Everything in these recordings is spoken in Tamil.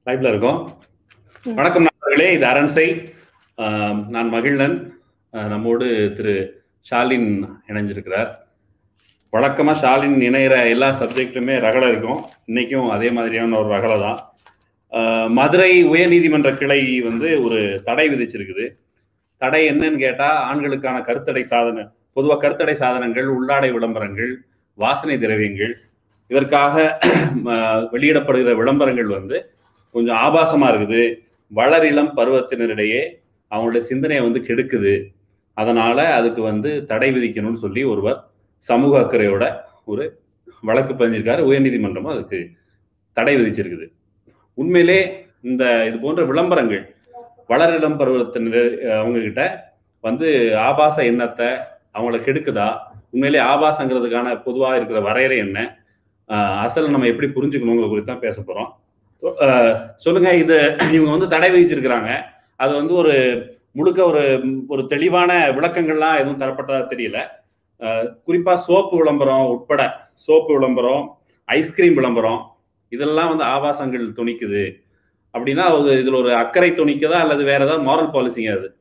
லைவ்ல இருக்கோம் ம். வணக்கம் நண்பர்களே இது அரண்சை ஆம், நான் மகிழ்நன் ஆ, நம்மோடு திரு ஷாலின் இணைஞ்சிருக்கிறார் வழக்கமா ஷாலின் இணையிற எல்லா சப்ஜெக்ட்டுமே ரகலை இருக்கும் இன்னைக்கும் அதே மாதிரியான ஒரு ரகலை தான் ஆ, மதுரை உயர்நீதிமன்ற கிளை வந்து ஒரு தடை விதிச்சிருக்குது தடை என்னன்னு கேட்டா ஆண்களுக்கான கருத்தடை சாதன பொதுவாக கருத்தடை சாதனங்கள் உள்ளாடை விளம்பரங்கள் வாசனை திரவியங்கள் இதற்காக ம, வெளியிடப்படுகிற விளம்பரங்கள் வந்து கொஞ்சம் ஆபாசமா இருக்குது வளரிளம் பருவத்தினரிடையே அவங்களுடைய சிந்தனையை வந்து கெடுக்குது அதனால அதுக்கு வந்து தடை விதிக்கணும்னு சொல்லி ஒருவர் சமூக அக்கறையோட ஒரு வழக்கு பதிஞ்சிருக்காரு உயர்நீதிமன்றமும் அதுக்கு தடை விதிச்சிருக்குது உண்மையிலே இந்த இது போன்ற விளம்பரங்கள் வளரிளம் பருவத்தினர் அவங்க கிட்ட வந்து ஆபாச எண்ணத்தை அவங்கள கெடுக்குதா உண்மையிலே ஆபாசங்கிறதுக்கான பொதுவாக இருக்கிற வரையறை என்ன ஆஹ் அசல் நம்ம எப்படி புரிஞ்சுக்கணுங்கிற குறித்து தான் பேச போறோம் ஆஹ் சொல்லுங்க இது இவங்க வந்து தடை விதிச்சிருக்கிறாங்க அது வந்து ஒரு முழுக்க ஒரு ஒரு தெளிவான விளக்கங்கள்லாம் எதுவும் தரப்பட்டதா தெரியல ஆஹ் குறிப்பா சோப்பு விளம்பரம் உட்பட சோப்பு விளம்பரம் ஐஸ்கிரீம் விளம்பரம் இதெல்லாம் வந்து ஆபாசங்கள் துணிக்குது அப்படின்னா அது இதுல ஒரு அக்கறை துணிக்குதா அல்லது வேற ஏதாவது மாரல் பாலிசிங்க அது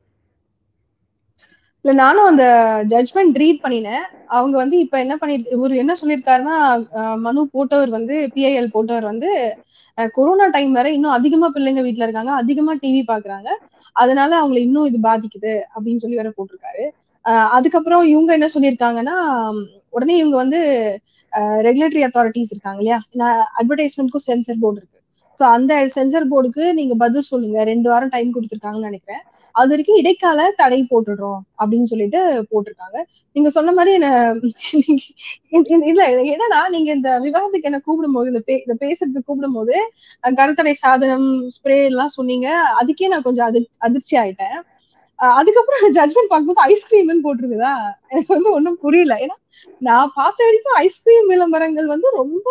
இல்ல நானும் அந்த ஜட்மெண்ட் ரீட் பண்ணினேன் அவங்க வந்து இப்ப என்ன பண்ணி இவர் என்ன சொல்லியிருக்காருன்னா அஹ், மனு போட்டவர் வந்து பிஐஎல் போட்டவர் வந்து அஹ், கொரோனா டைம் வரை இன்னும் அதிகமா பிள்ளைங்க வீட்ல இருக்காங்க அதிகமா டிவி பாக்குறாங்க அதனால அவங்களை இன்னும் இது பாதிக்குது அப்படின்னு சொல்லி வேற போட்டிருக்காரு அஹ், அதுக்கப்புறம் இவங்க என்ன சொல்லியிருக்காங்கன்னா உம், உடனே இவங்க வந்து ரெகுலேட்டரி அத்தாரிட்டிஸ் இருக்காங்க இல்லையா அட்வர்டைஸ்மெண்ட்க்கும் சென்சர் போர்டு இருக்கு ஸோ அந்த சென்சர் போர்டுக்கு நீங்க பதில் சொல்லுங்க ரெண்டு வாரம் டைம் கொடுத்துருக்காங்கன்னு நினைக்கிறேன் அது வரைக்கும் இடைக்கால தடை போட்டுடுறோம் அப்படின்னு சொல்லிட்டு போட்டிருக்காங்க நீங்க சொன்ன மாதிரி என்ன இல்ல- இல்ல என்னன்னா நீங்க இந்த விவாதத்துக்கு என்ன கூப்பிடும்போது இந்த பே- இந்த பேசுறதுக்கு கூப்பிடும்போது அஹ், கருத்தடை சாதனம் ஸ்ப்ரே எல்லாம் சொன்னீங்க அதுக்கே நான் கொஞ்சம் அதிர் அதிர்ச்சி ஆயிட்டேன் அஹ், அதுக்கப்புறம் ஜட்மெண்ட் பார்க்கும்போது ஐஸ்கிரீம்னு போட்டிருக்குதா எனக்கு வந்து ஒண்ணும் புரியல ஏன்னா நான் பார்த்த வரைக்கும் ஐஸ்கிரீம் விளம்பரங்கள் வந்து ரொம்ப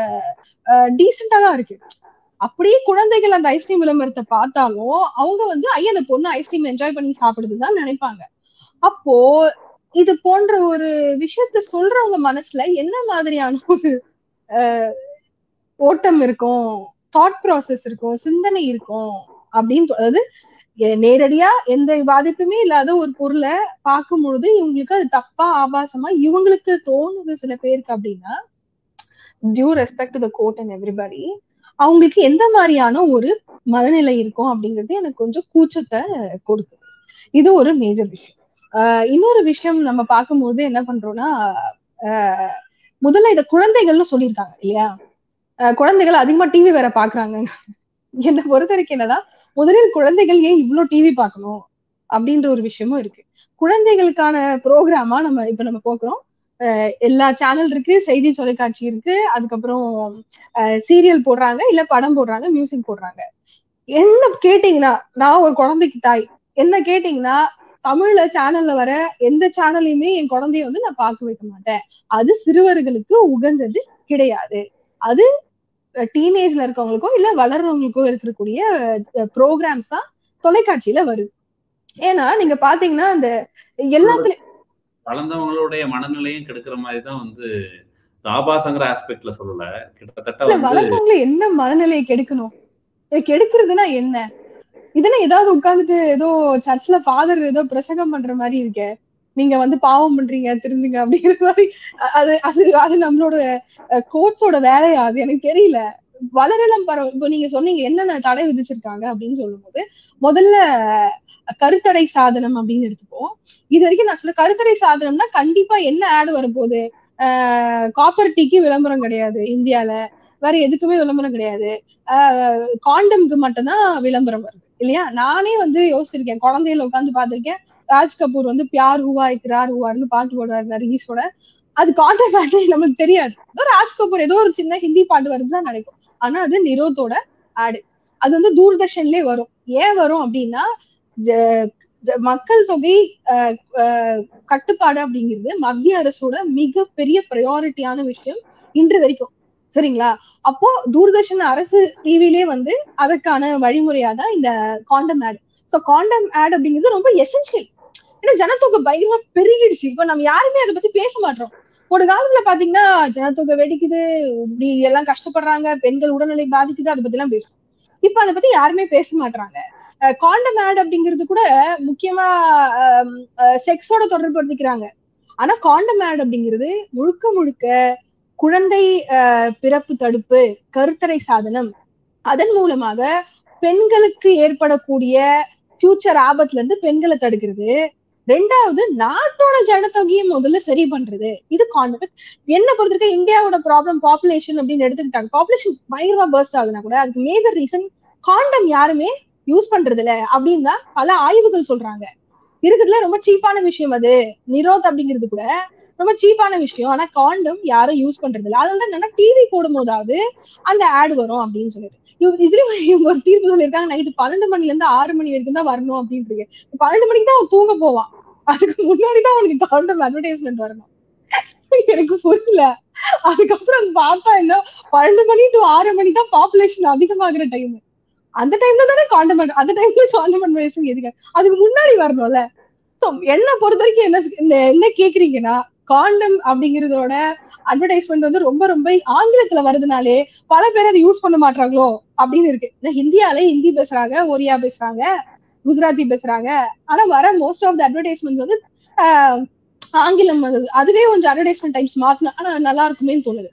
டீசெண்டா தான் இருக்கு அப்படியே குழந்தைகள் அந்த ஐஸ்கிரீம் விளம்பரத்தை பார்த்தாலும் அவங்க வந்து ஐயா அந்த பொண்ணு ஐஸ்கிரீம் என்ஜாய் பண்ணி சாப்பிடுதுதான் நினைப்பாங்க அப்போ இது போன்ற ஒரு விஷயத்த சொல்றவங்க மனசுல என்ன மாதிரியான ஒரு அஹ், ஓட்டம் இருக்கும் தாட் ப்ராசஸ் இருக்கும் சிந்தனை இருக்கும் அப்படின்னு சொ- அதாவது எ- நேரடியா எந்த பாதிப்புமே இல்லாத ஒரு பொருளை பார்க்கும் பொழுது இவங்களுக்கு அது தப்பா ஆபாசமா இவங்களுக்கு தோணுது சில பேருக்கு அப்படின்னா due respect to the court and everybody அவங்களுக்கு எந்த மாதிரியான ஒரு மனநிலை இருக்கும் அப்படிங்கிறது எனக்கு கொஞ்சம் கூச்சத்தை கொடுக்குது இது ஒரு மேஜர் விஷயம் ஆஹ் இன்னொரு விஷயம் நம்ம பார்க்கும்போது என்ன பண்றோம்னா ஆஹ் முதல்ல இத குழந்தைகள்னு சொல்லியிருக்காங்க இல்லையா ஆஹ் குழந்தைகள் அதிகமா டிவி வேற பாக்குறாங்க என்னை பொறுத்த வரைக்கும் என்னன்னா முதலில் குழந்தைகள் ஏன் இவ்வளவு டிவி பார்க்கணும் அப்படின்ற ஒரு விஷயமும் இருக்கு குழந்தைகளுக்கான ப்ரோக்ராமா நம்ம இப்ப நம்ம போக்குறோம் ஆஹ் எல்லா சேனல் இருக்கு செய்தி தொலைக்காட்சி இருக்கு அதுக்கப்புறம் சீரியல் போடுறாங்க இல்ல படம் போடுறாங்க மியூசிக் போடுறாங்க என்ன கேட்டீங்கன்னா நான் ஒரு குழந்தைக்கு தாய் என்ன கேட்டீங்கன்னா தமிழ்ல சேனல்ல வர எந்த சேனலையுமே என் குழந்தைய வந்து நான் பார்க்க வைக்க மாட்டேன் அது சிறுவர்களுக்கு உகந்தது கிடையாது அது டீனேஜ்ல இருக்கவங்களுக்கோ இல்ல வளர்றவங்களுக்கோ இருக்கக்கூடிய ப்ரோக்ராம்ஸ் தான் தொலைக்காட்சியில வருது ஏன்னா நீங்க பாத்தீங்கன்னா அந்த எல்லாத்துலயும் வளர்ந்தவங்களுடைய மனநிலையும் கெடுக்கிற மாதிரி தான் வந்து இந்த ஆபாசங்கிற ஆஸ்பெக்ட்ல சொல்லல கிட்டத்தட்ட இல்ல வந்து வளர்ந்தவங்களை என்ன மனநிலையை கெடுக்கணும் இது கெடுக்கிறதுனா என்ன இதெல்லாம் ஏதாவது உட்கார்ந்துட்டு ஏதோ சர்ச்ல ஃபாதர் ஏதோ பிரசங்கம் பண்ற மாதிரி இருக்கே நீங்க வந்து பாவம் பண்றீங்க திருந்துங்க அப்படிங்கிற மாதிரி அ- அது அது அது நம்மளோட கோட்ஸோட வேலையா அது எனக்கு தெரியல வளரலம் பரவ இப்போ நீங்க சொன்னீங்க என்னென்ன தடை விதிச்சிருக்காங்க அப்படின்னு சொல்லும்போது முதல்ல கருத்தடை சாதனம் அப்படின்னு எடுத்துப்போம் இது வரைக்கும் நான் சொல்ல கருத்தடை சாதனம்னா கண்டிப்பா என்ன ஆட் வரப்போகுது காப்பர் டீக்கு விளம்பரம் கிடையாது இந்தியால வேற எதுக்குமே விளம்பரம் கிடையாது காண்டம்க்கு மட்டும்தான் விளம்பரம் வருது இல்லையா நானே வந்து யோசிச்சிருக்கேன் குழந்தையில உட்காந்து பார்த்திருக்கேன் ராஜ் கபூர் வந்து பியார் ஹுவா இக்ரார் ஹுவார்னு பாட்டு போடுவார் நர்கீஸோட அது காட்டன் பாட்டு நமக்கு தெரியாது ஏதோ ராஜ் கபூர் ஏதோ ஒரு சின்ன ஹிந்தி பாட்டு வருதுதான் நினைக்கும் ஆனா அது நிரோத்தோட ஆடு அது வந்து தூர்தர்ஷன்லயே வரும் ஏன் வரும் அப்படின்னா ஜ- ஜ- மக்கள் தொகை அஹ், அஹ், கட்டுப்பாடு அப்படிங்கிறது மத்திய அரசோட மிகப்பெரிய ப்ரையாரிட்டியான விஷயம் இன்று வரைக்கும் சரிங்களா அப்போ தூர்தர்ஷன் அரசு டிவிலே வந்து அதற்கான வழிமுறையா தான் இந்த condom ad so condom ad அப்படிங்கிறது ரொம்ப எசென்சியல் ஏன்னா ஜனத்தொகை பயங்கரமா பெருகிடுச்சு இப்ப நம்ம யாருமே அதை பத்தி பேச மாட்டோம் ஒரு காலத்துல பாத்தீங்கன்னா ஜனத்தொகை வெடிக்குது இப்படி எல்லாம் கஷ்டப்படுறாங்க பெண்கள் உடல்நிலை பாதிக்குது அதை பத்தி எல்லாம் பேசுவோம் இப்ப அதை பத்தி யாருமே பேச மாட்டாங்க காண்டம் ஆட் அப்படிங்கிறது கூட முக்கியமா செக்ஸோட தொடர்படுத்திக்கிறாங்க ஆனா காண்டம் ஆட் அப்படிங்கிறது முழுக்க முழுக்க குழந்தை பிறப்பு தடுப்பு கருத்தடை சாதனம் அதன் மூலமாக பெண்களுக்கு ஏற்படக்கூடிய ஃபியூச்சர் ஆபத்துல இருந்து பெண்களை தடுக்கிறது ரெண்டாவது நாட்டோட ஜனத்தொகையை முதல்ல சரி பண்றது இது கான்டெக்ட் என்ன பொறுத்திருக்க இந்தியாவோட ப்ராப்ளம் பாப்புலேஷன் அப்படின்னு எடுத்துக்கிட்டாங்க பாப்புலேஷன் பயங்கரமா பர்ஸ்ட் ஆகுனா கூட அதுக்கு மேஜர் ரீசன் காண்டம் யாருமே யூஸ் பண்றது இல்ல அப்படின்னு தான் பல ஆய்வுகள் சொல்றாங்க இருக்கிறதுல ரொம்ப சீப்பான விஷயம் அது நிரோத் அப்படிங்கிறது கூட ரொம்ப சீப்பான விஷயம் ஆனா காண்டம் யாரும் யூஸ் பண்றது இல்ல அதனால தான் என்னன்னா டிவி போடும் போதாவது அந்த ஆட் வரும் அப்படின்னு சொல்லிட்டு இதுலயும் இவங்க ஒரு தீர்ப்பு சொல்லியிருக்காங்க நைட்டு பன்னெண்டு மணில இருந்து ஆறு மணி வரைக்கும் தான் வரணும் அப்படின்ட்டு இருக்கு பன்னெண்டு மணிக்கு தான் அவன் தூங்க போவான் அதுக்கு முன்னாடிதான் அவனுக்கு காண்டம் அட்வர்டைஸ்மெண்ட் வரணும் எனக்கு புரியல அதுக்கப்புறம் பார்த்தா என்ன பன்னெண்டு மணி டு ஆறு மணி தான் பாப்புலேஷன் அதிகமாகிற டைம் அந்த டைம்ல தானே காண்டம் அந்த டைம்ல காண்டம் அட்வர்டைஸ்மெண்ட் எதுக்கு அதுக்கு முன்னாடி வரணும்ல சோ என்ன பொறுத்த வரைக்கும் என்ன என்ன கேக்குறீங்கன்னா காண்டம் அப்படிங்கறதோட அட்வர்டைஸ்மெண்ட் வந்து ரொம்ப ரொம்ப ஆங்கிலத்துல வருதுனாலே பல பேர் அதை யூஸ் பண்ண மாட்டாங்களோ அப்படின்னு இருக்கு ஹிந்தியாலே ஹிந்தி பேசுறாங்க ஒரியா பேசுறாங்க குஜராத்தி பேசுறாங்க ஆனா வர மோஸ்ட் ஆஃப் த அட்வர்டைஸ்மெண்ட் வந்து ஆங்கிலம் அதுவே கொஞ்சம் அட்வர்டைஸ்மெண்ட் டைம்ஸ் மாத்தினா ஆனா நல்லா இருக்குமேன்னு தோணுது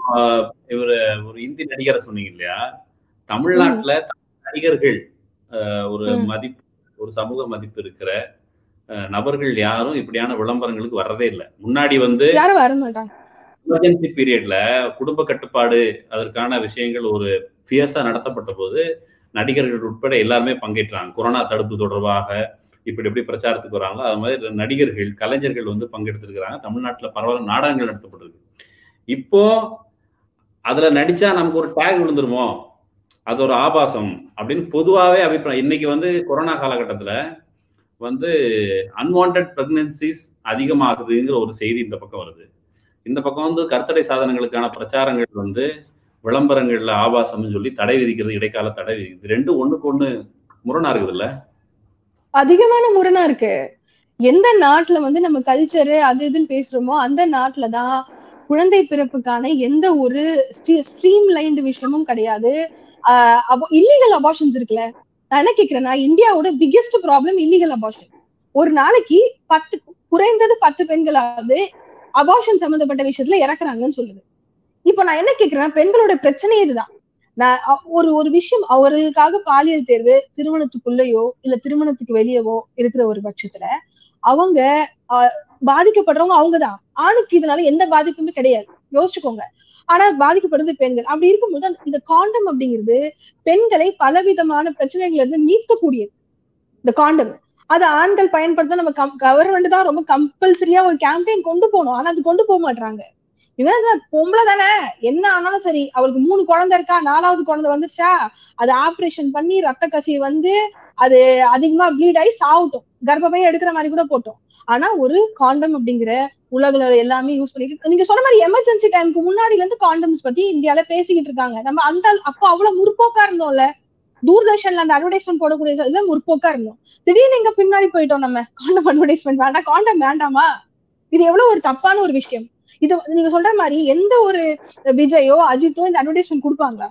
இவரு ஒரு இந்தி நடிகரை சொன்னீங்க இல்லையா தமிழ்நாட்டுல நடிகர்கள் ஒரு மதிப்பு ஒரு சமூக மதிப்பு இருக்கிற நபர்கள் யாரும் இப்படியான விளம்பரங்களுக்கு வர்றதே இல்லை முன்னாடி வந்து யாரும் வர மாட்டாங்க எமர்ஜென்சி பீரியட்ல குடும்ப கட்டுப்பாடு அதற்கான விஷயங்கள் ஒரு ஃபியர்ஸா நடத்தப்பட்ட போது நடிகர்கள் உட்பட எல்லாருமே பங்கேற்றாங்க கொரோனா தடுப்பு தொடர்பாக இப்படி எப்படி பிரச்சாரத்துக்கு வராங்களோ அது மாதிரி நடிகர்கள் கலைஞர்கள் வந்து பங்கெடுத்திருக்கிறாங்க தமிழ்நாட்டில் பரவாயில்ல நாடகங்கள் நடத்தப்பட்டிருக்கு இப்போ அதுல நடிச்சா நமக்கு ஒரு டேக் விழுந்துருமோ அது ஒரு ஆபாசம் அப்படின்னு பொதுவாகவே அபிப்பிராயம் இன்னைக்கு வந்து கொரோனா காலகட்டத்தில் வந்து அன்வான்ட் பிரெக்னன்சிஸ் அதிகமாகுதுங்கிற ஒரு செய்தி இந்த பக்கம் வருது இந்த பக்கம் வந்து கர்த்தடை சாதனங்களுக்கான பிரச்சாரங்கள் வந்து விளம்பரங்கள்ல ஆபாசம்னு சொல்லி தடை விதிக்கிறது இடைக்கால தடை விதிக்கிறது ரெண்டும் ஒண்ணுக்கு ஒண்ணு முரணா இருக்குது இல்ல அதிகமான முரணா இருக்கு எந்த நாட்டுல வந்து நம்ம கல்ச்சரு அது இதுன்னு பேசுறோமோ அந்த நாட்டுல தான் குழந்தை பிறப்புக்கான எந்த ஒரு ஸ்ட்ரீம் லைன்டு விஷயமும் கிடையாது இல்லீகல் அபார்ஷன்ஸ் இருக்குல்ல நான் என்ன கேக்குறேன்னா இந்தியாவோட பிக்கெஸ்ட் ப்ராப்ளம் இல்லீகல் அபார்ஷன் ஒரு நாளைக்கு பத்து குறைந்தது பத்து பெண்களாவது அபார்ஷன் சம்பந்தப்பட்ட விஷயத்துல இறக்குறாங்கன்னு சொல்லுது இப்ப நான் என்ன கேக்குறேன்னா பெண்களோட பிரச்சனை இதுதான் நான் ஒரு ஒரு விஷயம் அவர்களுக்காக பாலியல் தேர்வு திருமணத்துக்குள்ளேயோ இல்ல திருமணத்துக்கு வெளியவோ இருக்கிற ஒரு பட்சத்துல அவங்க பாதிக்கப்படுறவங்க அவங்கதான் ஆணுக்கு இதனால எந்த பாதிப்புமே கிடையாது யோசிச்சுக்கோங்க ஆனா பாதிக்கப்படுறது பெண்கள் அப்படி இருக்கும்போது இந்த காண்டம் அப்படிங்கிறது பெண்களை பலவிதமான பிரச்சனைகள்ல இருந்து நீக்கக்கூடியது இந்த காண்டம் அது ஆண்கள் பயன்படுத்த நம்ம கவர்மெண்ட் தான் ரொம்ப கம்பல்சரியா ஒரு கேம்பெயின் கொண்டு போகணும் ஆனா அது கொண்டு போக மாட்டாங்க இவன் பொம்பளை தானே என்ன ஆனாலும் சரி அவளுக்கு மூணு குழந்தை இருக்கா நாலாவது குழந்தை வந்துருச்சா அது ஆப்ரேஷன் பண்ணி ரத்த கசி வந்து அது அதிகமா ப்ளீட் ஆகி சாவட்டும் கர்ப்பப்பையை எடுக்கிற மாதிரி கூட போட்டோம் ஆனா ஒரு காண்டம் அப்படிங்கிற உலகில எல்லாமே யூஸ் பண்ணிட்டு நீங்க சொன்ன மாதிரி எமர்ஜென்சி டைமுக்கு முன்னாடில இருந்து காண்டம்ஸ் பத்தி இந்தியால பேசிக்கிட்டு இருக்காங்க நம்ம அந்த அப்போ அவ்வளவு முற்போக்கா இருந்தோம்ல தூர்தர்ஷன்ல அந்த அட்வர்டைஸ்மெண்ட் போடக்கூடிய இதெல்லாம் முற்போக்கா இருந்தோம் திடீர்னு எங்க பின்னாடி போயிட்டோம் நம்ம காண்டம் அட்வர்டைஸ்மெண்ட் வேண்டாம் காண்டம் வேண்டாமா இது எவ்வளவு ஒரு தப்பான ஒரு விஷயம் இது நீங்க சொல்ற மாதிரி எந்த ஒரு விஜயோ அஜித்தோ இந்த அட்வர்டைஸ்மெண்ட் கொடுப்பாங்களா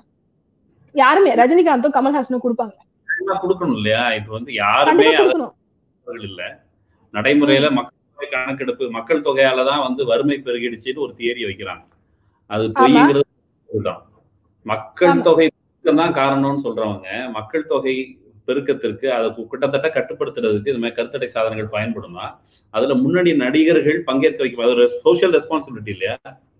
யாருமே ரஜினிகாந்தோ கமல்ஹாசனோ கொடுப்பாங்க கொடுக்கணும் இல்லையா இது வந்து யாருமே இல்ல நடைமுறையில மக்கள் தொகை கணக்கெடுப்பு மக்கள் தொகையால தான் வந்து வறுமை பெருகிடுச்சுன்னு ஒரு தியரி வைக்கிறாங்க அது பொய்ங்கிறது தான் மக்கள் தொகை தான் காரணம்னு சொல்றவங்க மக்கள் தொகை பெருக்கத்திற்கு அதை கிட்டத்தட்ட கட்டுப்படுத்துறதுக்கு இந்த மாதிரி கருத்தடை சாதனங்கள் பயன்படுமா அதுல முன்னணி நடிகர்கள் பங்கேற்க வைக்கும் அது ஒரு சோசியல் ரெஸ்பான்சிபிலிட்டி இல்லையா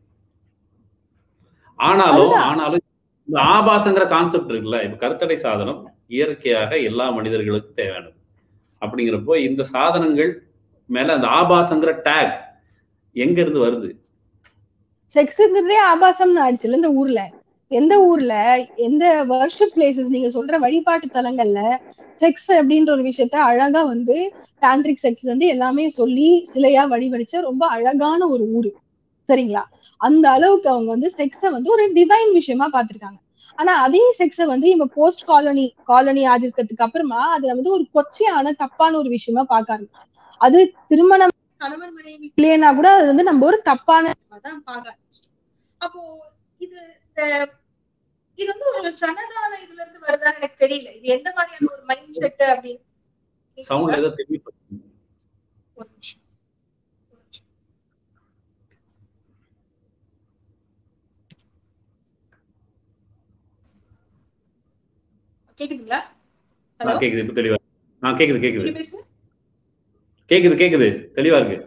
ஆனாலும் ஆனாலும் இந்த ஆபாசங்கிற கான்செப்ட் இருக்குல்ல இப்ப கருத்தடை சாதனம் இயற்கையாக எல்லா மனிதர்களுக்கும் தேவையானது அப்படிங்கிறப்போ இந்த சாதனங்கள் மேல அந்த ஆபாசங்கிற டேக் எங்க இருந்து வருது செக்ஸ்ங்கிறதே ஆபாசம்னு ஆயிடுச்சுல இந்த ஊர்ல எந்த ஊர்ல எந்த வர்ஷிப் பிளேசஸ் நீங்க சொல்ற வழிபாட்டு தலங்கள்ல செக்ஸ் அப்படின்ற ஒரு விஷயத்த அழகா வந்து டான்ட்ரிக் செக்ஸ் வந்து எல்லாமே சொல்லி சிலையா வழிவடிச்ச ரொம்ப அழகான ஒரு ஊரு சரிங்களா அந்த அளவுக்கு அவங்க வந்து செக்ஸ வந்து ஒரு டிவைன் விஷயமா பாத்திருக்காங்க ஆனா அதே செக்ஸ வந்து இவங்க போஸ்ட் காலனி காலனி ஆதிக்கத்துக்கு அப்புறமா அதுல வந்து ஒரு கொச்சையான தப்பான ஒரு விஷயமா பார்க்க ஆரம்பிச்சு அது திருமணம் கணவன் மனைவி இல்லையா கூட அது வந்து நம்ம ஒரு தப்பான தான் பார்க்க ஆரம்பிச்சோம் அப்போ இது இது வந்து ஒரு ஒரு சனதான இதுல இருந்து வருதான்னு எனக்கு தெரியல இது எந்த மாதிரியான ஒரு மைண்ட் செட் அப்படின்னு சவுண்ட் ஏதோ தெளிவு ஒரு நிமிஷம் ஒரு நிமிஷம். கேக்குதுங்களா ஆ, ஹலோ கேக்குது இப்ப தெளிவா ஆ கேக்குது கேக்குது நீங்க பேசுங்க கேக்குது கேக்குது தெளிவா இருக்கு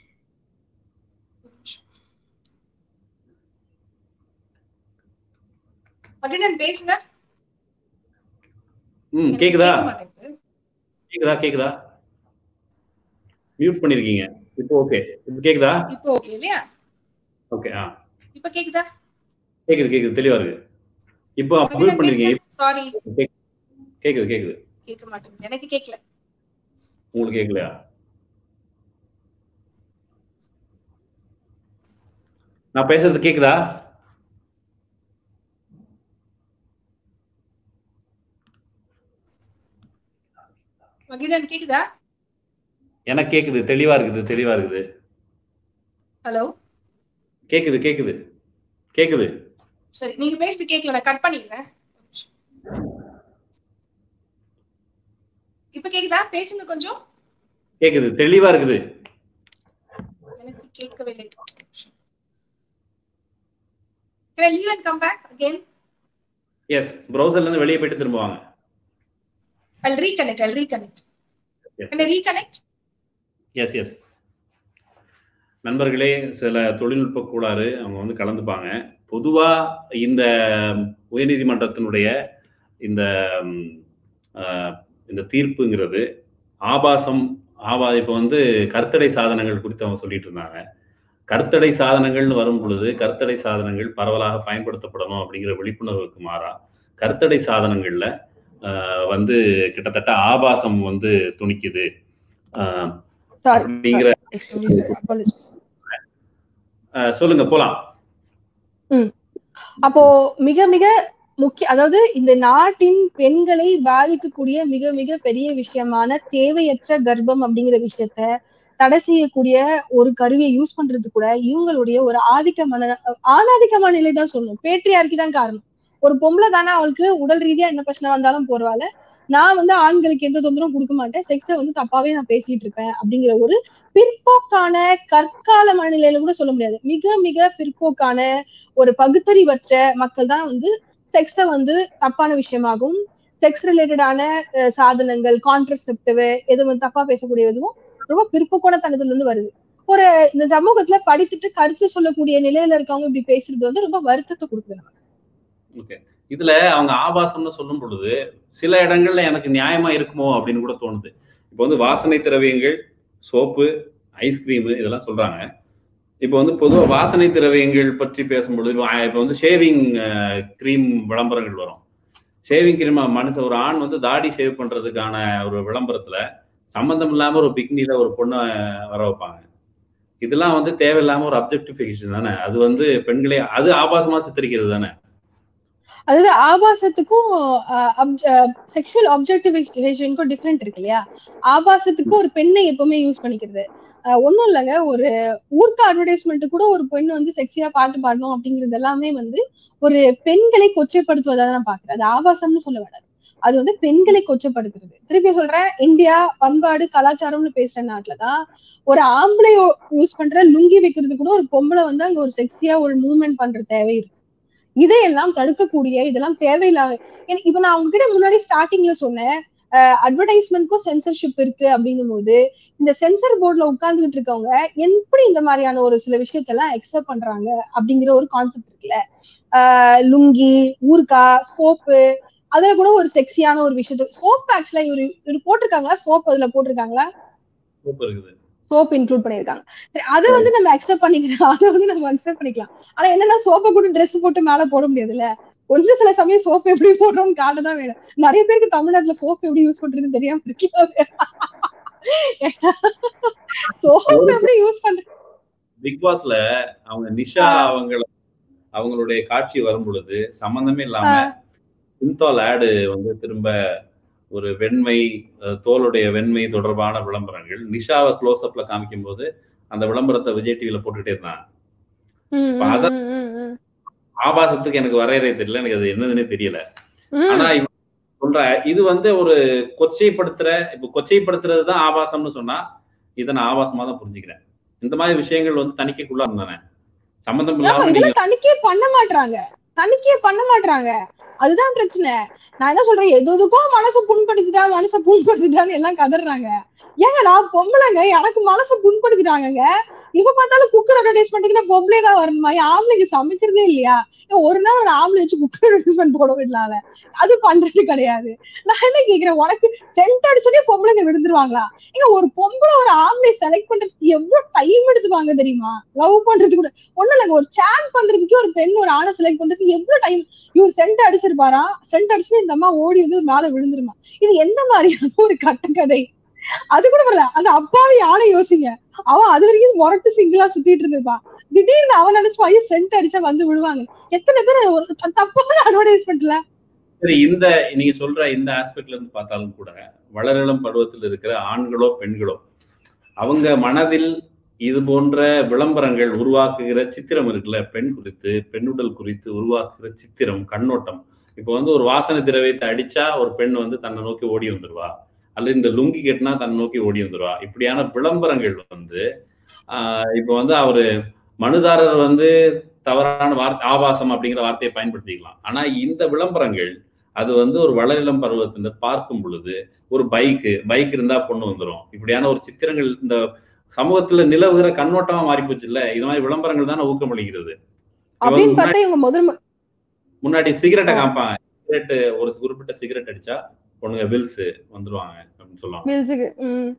மகிழன் பேசுங்க ம் எனக்கு கேக்குதா கேட்க மாட்டேங்குது. கேக்குதா கேக்குதா மியூட் பண்ணிருக்கீங்க இப்போ ஓகே இப்போ கேக்குதா இப்போ ஓகே இல்லையா ஓகே ஆ இப்ப கேக்குதா கேக்குது கேக்குது தெளிவா இருக்கு இப்போ மியூட் மகிழன் பண்ணிருக்கீங்க பேசுங்க சாரி கேக்குது கேக்குது கேட்க மாட்டேங்குது எனக்கு கேட்கல உங்களுக்கு கேட்கலையா நான் பேசுறது கேக்குதா மகிழன் கேக்குதா எனக்கு கேக்குது தெளிவா இருக்குது தெளிவா இருக்குது ஹலோ கேக்குது கேக்குது கேக்குது சரி நீங்க பேசுறது கேட்கல நான் கட் பண்ணிடுறேன் இப்ப கேக்குதா பேசுங்க கொஞ்சம் கேக்குது தெளிவா இருக்குது எனக்கு கேட்கவில்லை Can I leave and come back again? Yes ப்ரௌசர்ல இருந்து வெளியே போயிட்டு திரும்ப வாங்க I'll reconnect. I'll reconnect. Can I reconnect? Yes yes நண்பர்களே சில தொழில்நுட்ப கோளாறு அவங்க வந்து கலந்துப்பாங்க பொதுவா இந்த உயர்நீதிமன்றத்தினுடைய இந்த ம், ஆஹ், இந்த தீர்ப்புங்கிறது ஆபாசம் ஆபா இப்போ வந்து கருத்தடை சாதனங்கள் குறித்து அவங்க சொல்லிட்டு இருந்தாங்க கருத்தடை சாதனங்கள்னு வரும் பொழுது கருத்தடை சாதனங்கள் பரவலாக பயன்படுத்தப்படணும் அப்படிங்கிற விழிப்புணர்வுக்கு மாறா கருத்தடை சாதனங்கள்ல ஆஹ், வந்து கிட்டத்தட்ட ஆபாசம் வந்து துணிக்குது ஆஹ், சாரி அப்படிங்கிற apologies. ஆஹ், சொல்லுங்க போலாம் அப்போ மிக மிக முக்கிய அதாவது இந்த நாட்டின் பெண்களை பாதிக்கக்கூடிய மிக மிக பெரிய விஷயமான தேவையற்ற கர்ப்பம் அப்படிங்கிற விஷயத்த தடை செய்யக்கூடிய ஒரு கருவியை யூஸ் பண்றது கூட இவங்களுடைய ஒரு ஆதிக்க மன ஆணாதிக்க மனநிலை தான் சொல்லணும் பேட்ரியார்க்கி தான் காரணம் ஒரு பொம்பளை தானே அவளுக்கு உடல் ரீதியா என்ன பிரச்சனை வந்தாலும் போறவால நான் வந்து ஆண்களுக்கு எந்த தொந்தரவும் கொடுக்க மாட்டேன் செக்ஸை வந்து தப்பாவே நான் பேசிட்டு இருப்பேன் அப்படிங்கிற ஒரு பிற்போக்கான கற்கால மனநிலையில கூட சொல்ல முடியாது மிக மிக பிற்போக்கான ஒரு பகுத்தறிவற்ற மக்கள் தான் வந்து செக்ஸை வந்து தப்பான விஷயமாகவும் செக்ஸ் ரிலேட்டடான சாதனங்கள் கான்ட்ரசெப்டிவ் எது வந்து தப்பா பேசக்கூடிய எதுவும் ரொம்ப பிற்போக்கான தனத்துல இருந்து வருது ஒரு இந்த சமூகத்துல படித்துட்டு கருத்து சொல்லக்கூடிய நிலையில இருக்கவங்க இப்படி பேசுறது வந்து ரொம்ப வருத்தத்தை கொடுக்குது நமக்கு. ஓகே இதுல அவங்க ஆபாசம்னு சொல்லும் பொழுது சில இடங்கள்ல எனக்கு நியாயமா இருக்குமோ அப்படின்னு கூட தோணுது இப்போ வந்து வாசனை திரவியங்கள் சோப்பு ஐஸ்கிரீம் இதெல்லாம் சொல்றாங்க இப்போ வந்து பொதுவா வாசனை திரவியங்கள் பற்றி பேசும்பொழுது இப்போ இப்போ வந்து ஷேவிங் க்ரீம் விளம்பரங்கள் வரும் ஷேவிங் க்ரீம் மனுஷன் ஒரு ஆண் வந்து தாடி ஷேவ் பண்றதுக்கான ஒரு விளம்பரத்துல சம்பந்தம் இல்லாம ஒரு பிக்னில ஒரு பொண்ணை வர வைப்பாங்க இதெல்லாம் வந்து தேவையில்லாம ஒரு அப்ஜெக்டிஃபிகேஷன் தானே அது வந்து பெண்களை அது ஆபாசமா சித்தரிக்கிறது தானே அதாவது ஆபாசத்துக்கும் செக்ஷுவல் ஆப்ஜெக்டிவேஷனுக்கும் டிஃப்ரெண்ட் இருக்கு இல்லையா ஆபாசத்துக்கு ஒரு பெண்ணை எப்பவுமே யூஸ் பண்ணிக்கிறது அஹ் ஒண்ணும் இல்லைங்க ஒரு ஊர்க்கு அட்வர்டைஸ்மெண்ட் கூட ஒரு பெண் வந்து செக்ஸியா பாட்டு பாடணும் அப்படிங்கிறது எல்லாமே வந்து ஒரு பெண்களை கொச்சைப்படுத்துவதா நான் பாக்குறேன் அது ஆபாசம்னு சொல்ல வேண்டாது அது வந்து பெண்களை கொச்சப்படுத்துறது திருப்பி சொல்றேன் இந்தியா பண்பாடு கலாச்சாரம்னு பேசுற நாட்டுலதான் ஒரு ஆம்பளை யூஸ் பண்ற லுங்கி வைக்கிறது கூட ஒரு பொம்பளை வந்து அங்க ஒரு செக்ஸியா ஒரு மூவ்மெண்ட் பண்ற தேவை இருக்கு இதையெல்லாம் தடுக்கக்கூடிய இதெல்லாம் தேவையில்லாத எனக்கு இப்ப நான் உங்ககிட்ட முன்னாடி ஸ்டார்டிங்ல சொன்னேன் அட்வர்டைஸ்மெண்ட்க்கும் சென்சர்ஷிப் இருக்கு அப்படின்னும் போது இந்த சென்சர் போர்ட்ல உட்கார்ந்துகிட்டு இருக்கவங்க எப்படி இந்த மாதிரியான ஒரு சில விஷயத்தெல்லாம் எக்ஸப்ட் பண்றாங்க அப்படிங்கிற ஒரு கான்செப்ட் இருக்குல்ல ஆஹ் லுங்கி ஊர்கா சோப்பு அதுல கூட ஒரு செக்ஸியான ஒரு விஷயத்த சோப் ஆக்சுவலா இவரு இவர் போட்டிருக்காங்களா சோப் அதுல போட்டிருக்காங்களா சூப்பர் இருக்குது சோப் இன்க்ளூட் பண்ணிருக்காங்க சரி அதை வந்து நம்ம அக்செப்ட் பண்ணிக்கலாம் அதை வந்து நம்ம அக்செப்ட் பண்ணிக்கலாம் ஆனா என்னன்னா சோப்பை கூட Dress போட்டு மேல போட முடியாதுல்ல கொஞ்சம் சில சமயம் சோப் எப்படி போடுறோம்னு காட்ட தான் வேணும் நிறைய பேருக்கு தமிழ்நாட்டுல சோப் எப்படி யூஸ் பண்றதுன்னு தெரியாம இருக்கு சோப் எப்படி யூஸ் பண்ற பிக் பாஸ்ல அவங்க நிஷா அவங்கள அவங்களுடைய காட்சி வரும் பொழுது சம்பந்தமே இல்லாம சிந்தால் ஆடு வந்து திரும்ப ஒரு வெண்மை அஹ், தோலுடைய வெண்மை தொடர்பான விளம்பரங்கள் நிஷாவை க்ளோஸ் அப்ல காமிக்கும் போது அந்த விளம்பரத்தை விஜய் டிவில போட்டுக்கிட்டே இருந்தாங்க ம், இப்ப அத- ம், ம், ம். ஆபாசத்துக்கு எனக்கு வரையறை தெரியல எனக்கு அது என்னதுன்னே தெரியல ம். ஆனா இவன் சொல்ற இது வந்து ஒரு கொச்சைப்படுத்துற இப்ப கொச்சைப்படுத்துறது தான் ஆபாசம்னு சொன்னா இதை நான் ஆபாசமா தான் புரிஞ்சுக்கிறேன் இந்த மாதிரி விஷயங்கள் வந்து தணிக்கைக்குள்ள தானே சம்பந்தம் ஆமா இல்லாம நீங்க இதெல்லாம் தணிக்கையே பண்ண மாட்றாங்க தணிக்கையே பண்ண மாட்றாங்க அதுதான் பிரச்சனை நான் என்ன சொல்றேன் எது எதுக்கும் மனசை புண்படுத்திட்டா மனசை புண்படுத்திட்டான்னு எல்லாம் கதறாங்க ஏங்க நான் பொம்பளைங்க எனக்கு மனசை புண்படுத்திட்டாங்கங்க இப்ப பார்த்தாலும் குக்கர் அட்வர்டைஸ்மெண்ட்டுக்கு பொம்பளை தான் வரணுமா ஏன் ஆம்பளைக்கு சமைக்கிறதே இல்லையா ஏன் ஒரு நாள் ஒரு ஆம்பளை வச்சு குக்கர் அட்வர்டைஸ்மெண்ட் போட விடலாம்ல அது பண்றது கிடையாது நான் என்ன கேக்குறேன் உனக்கு சென்ட் அடிச்சதே பொம்பளைங்க விழுந்துருவாங்களா ஏங்க ஒரு பொம்பளை ஒரு ஆம்பளை செலக்ட் பண்றதுக்கு எவ்வளவு டைம் எடுத்துப்பாங்க தெரியுமா லவ் பண்றதுக்கு கூட ஒண்ணு இல்லைங்க ஒரு சேட் பண்றதுக்கு ஒரு பெண் ஒரு ஆணை செலக்ட் பண்றதுக்கு எவ்வளவு டைம் இவர் சென்ட் அடிச்சிருப்பாரா சென்ட் அடிச்சுட்டு இந்த அம்மா ஓடி வந்து மேல விழுந்துருமா இது எந்த மாதிரியான ஒரு கட்டுக்கதை அது கூட வரல அந்த அப்பாவி ஆளை யோசிங்க அவன் அது வரைக்கும் முரட்டு சிங்கிளா சுத்திட்டு இருந்திருப்பான் திடீர்னு அவன் நினைச்சுப்பா ஐயோ சென்ட் அடிச்சா வந்து விழுவாங்க எத்தனை பேர் ஒரு த- தப்பான அட்வர்டைஸ்மெண்ட்ல சரி இந்த நீங்க சொல்ற இந்த ஆஸ்பெக்ட்ல இருந்து பார்த்தாலும் கூட வளரிளம் பருவத்தில் இருக்கிற ஆண்களோ பெண்களோ அவங்க மனதில் இது போன்ற விளம்பரங்கள் உருவாக்குகிற சித்திரம் இருக்குல்ல பெண் குறித்து பெண்ணுடல் குறித்து உருவாக்குகிற சித்திரம் கண்ணோட்டம் இப்போ வந்து ஒரு வாசனை திரவியத்தை அடிச்சா ஒரு பெண் வந்து தன்னை நோக்கி ஓடி வந்துருவா அல்லது இந்த லுங்கி கட்டினா தன்னை நோக்கி ஓடி வந்துருவா இப்படியான விளம்பரங்கள் வந்து ஆஹ் இப்போ வந்து அவரு மனுதாரர் வந்து தவறான வார்த்தை ஆபாசம் அப்படிங்கிற வார்த்தையை பயன்படுத்திக்கலாம் ஆனா இந்த விளம்பரங்கள் அது வந்து ஒரு வளரிளம் பருவத்தினர் பார்க்கும் பொழுது ஒரு பைக்கு பைக் இருந்தா பொண்ணு வந்துரும் இப்படியான ஒரு சித்திரங்கள் இந்த சமூகத்துல நிலவுகிற கண்ணோட்டமா மாறி போச்சு இல்ல இது மாதிரி விளம்பரங்கள் தானே ஊக்கமளிக்கிறது அப்படின்னு பார்த்தா இவங்க முதல் மு- முன்னாடி சிகரெட்டை காமிப்பாங்க சிகரெட் ஒரு குறிப்பிட்ட சிகரெட் அடிச்சா பொண்ணுங்க பில்ஸ் வந்துருவாங்க அப்படின்னு சொல்லுவாங்க மில்ஸுக்கு ம்.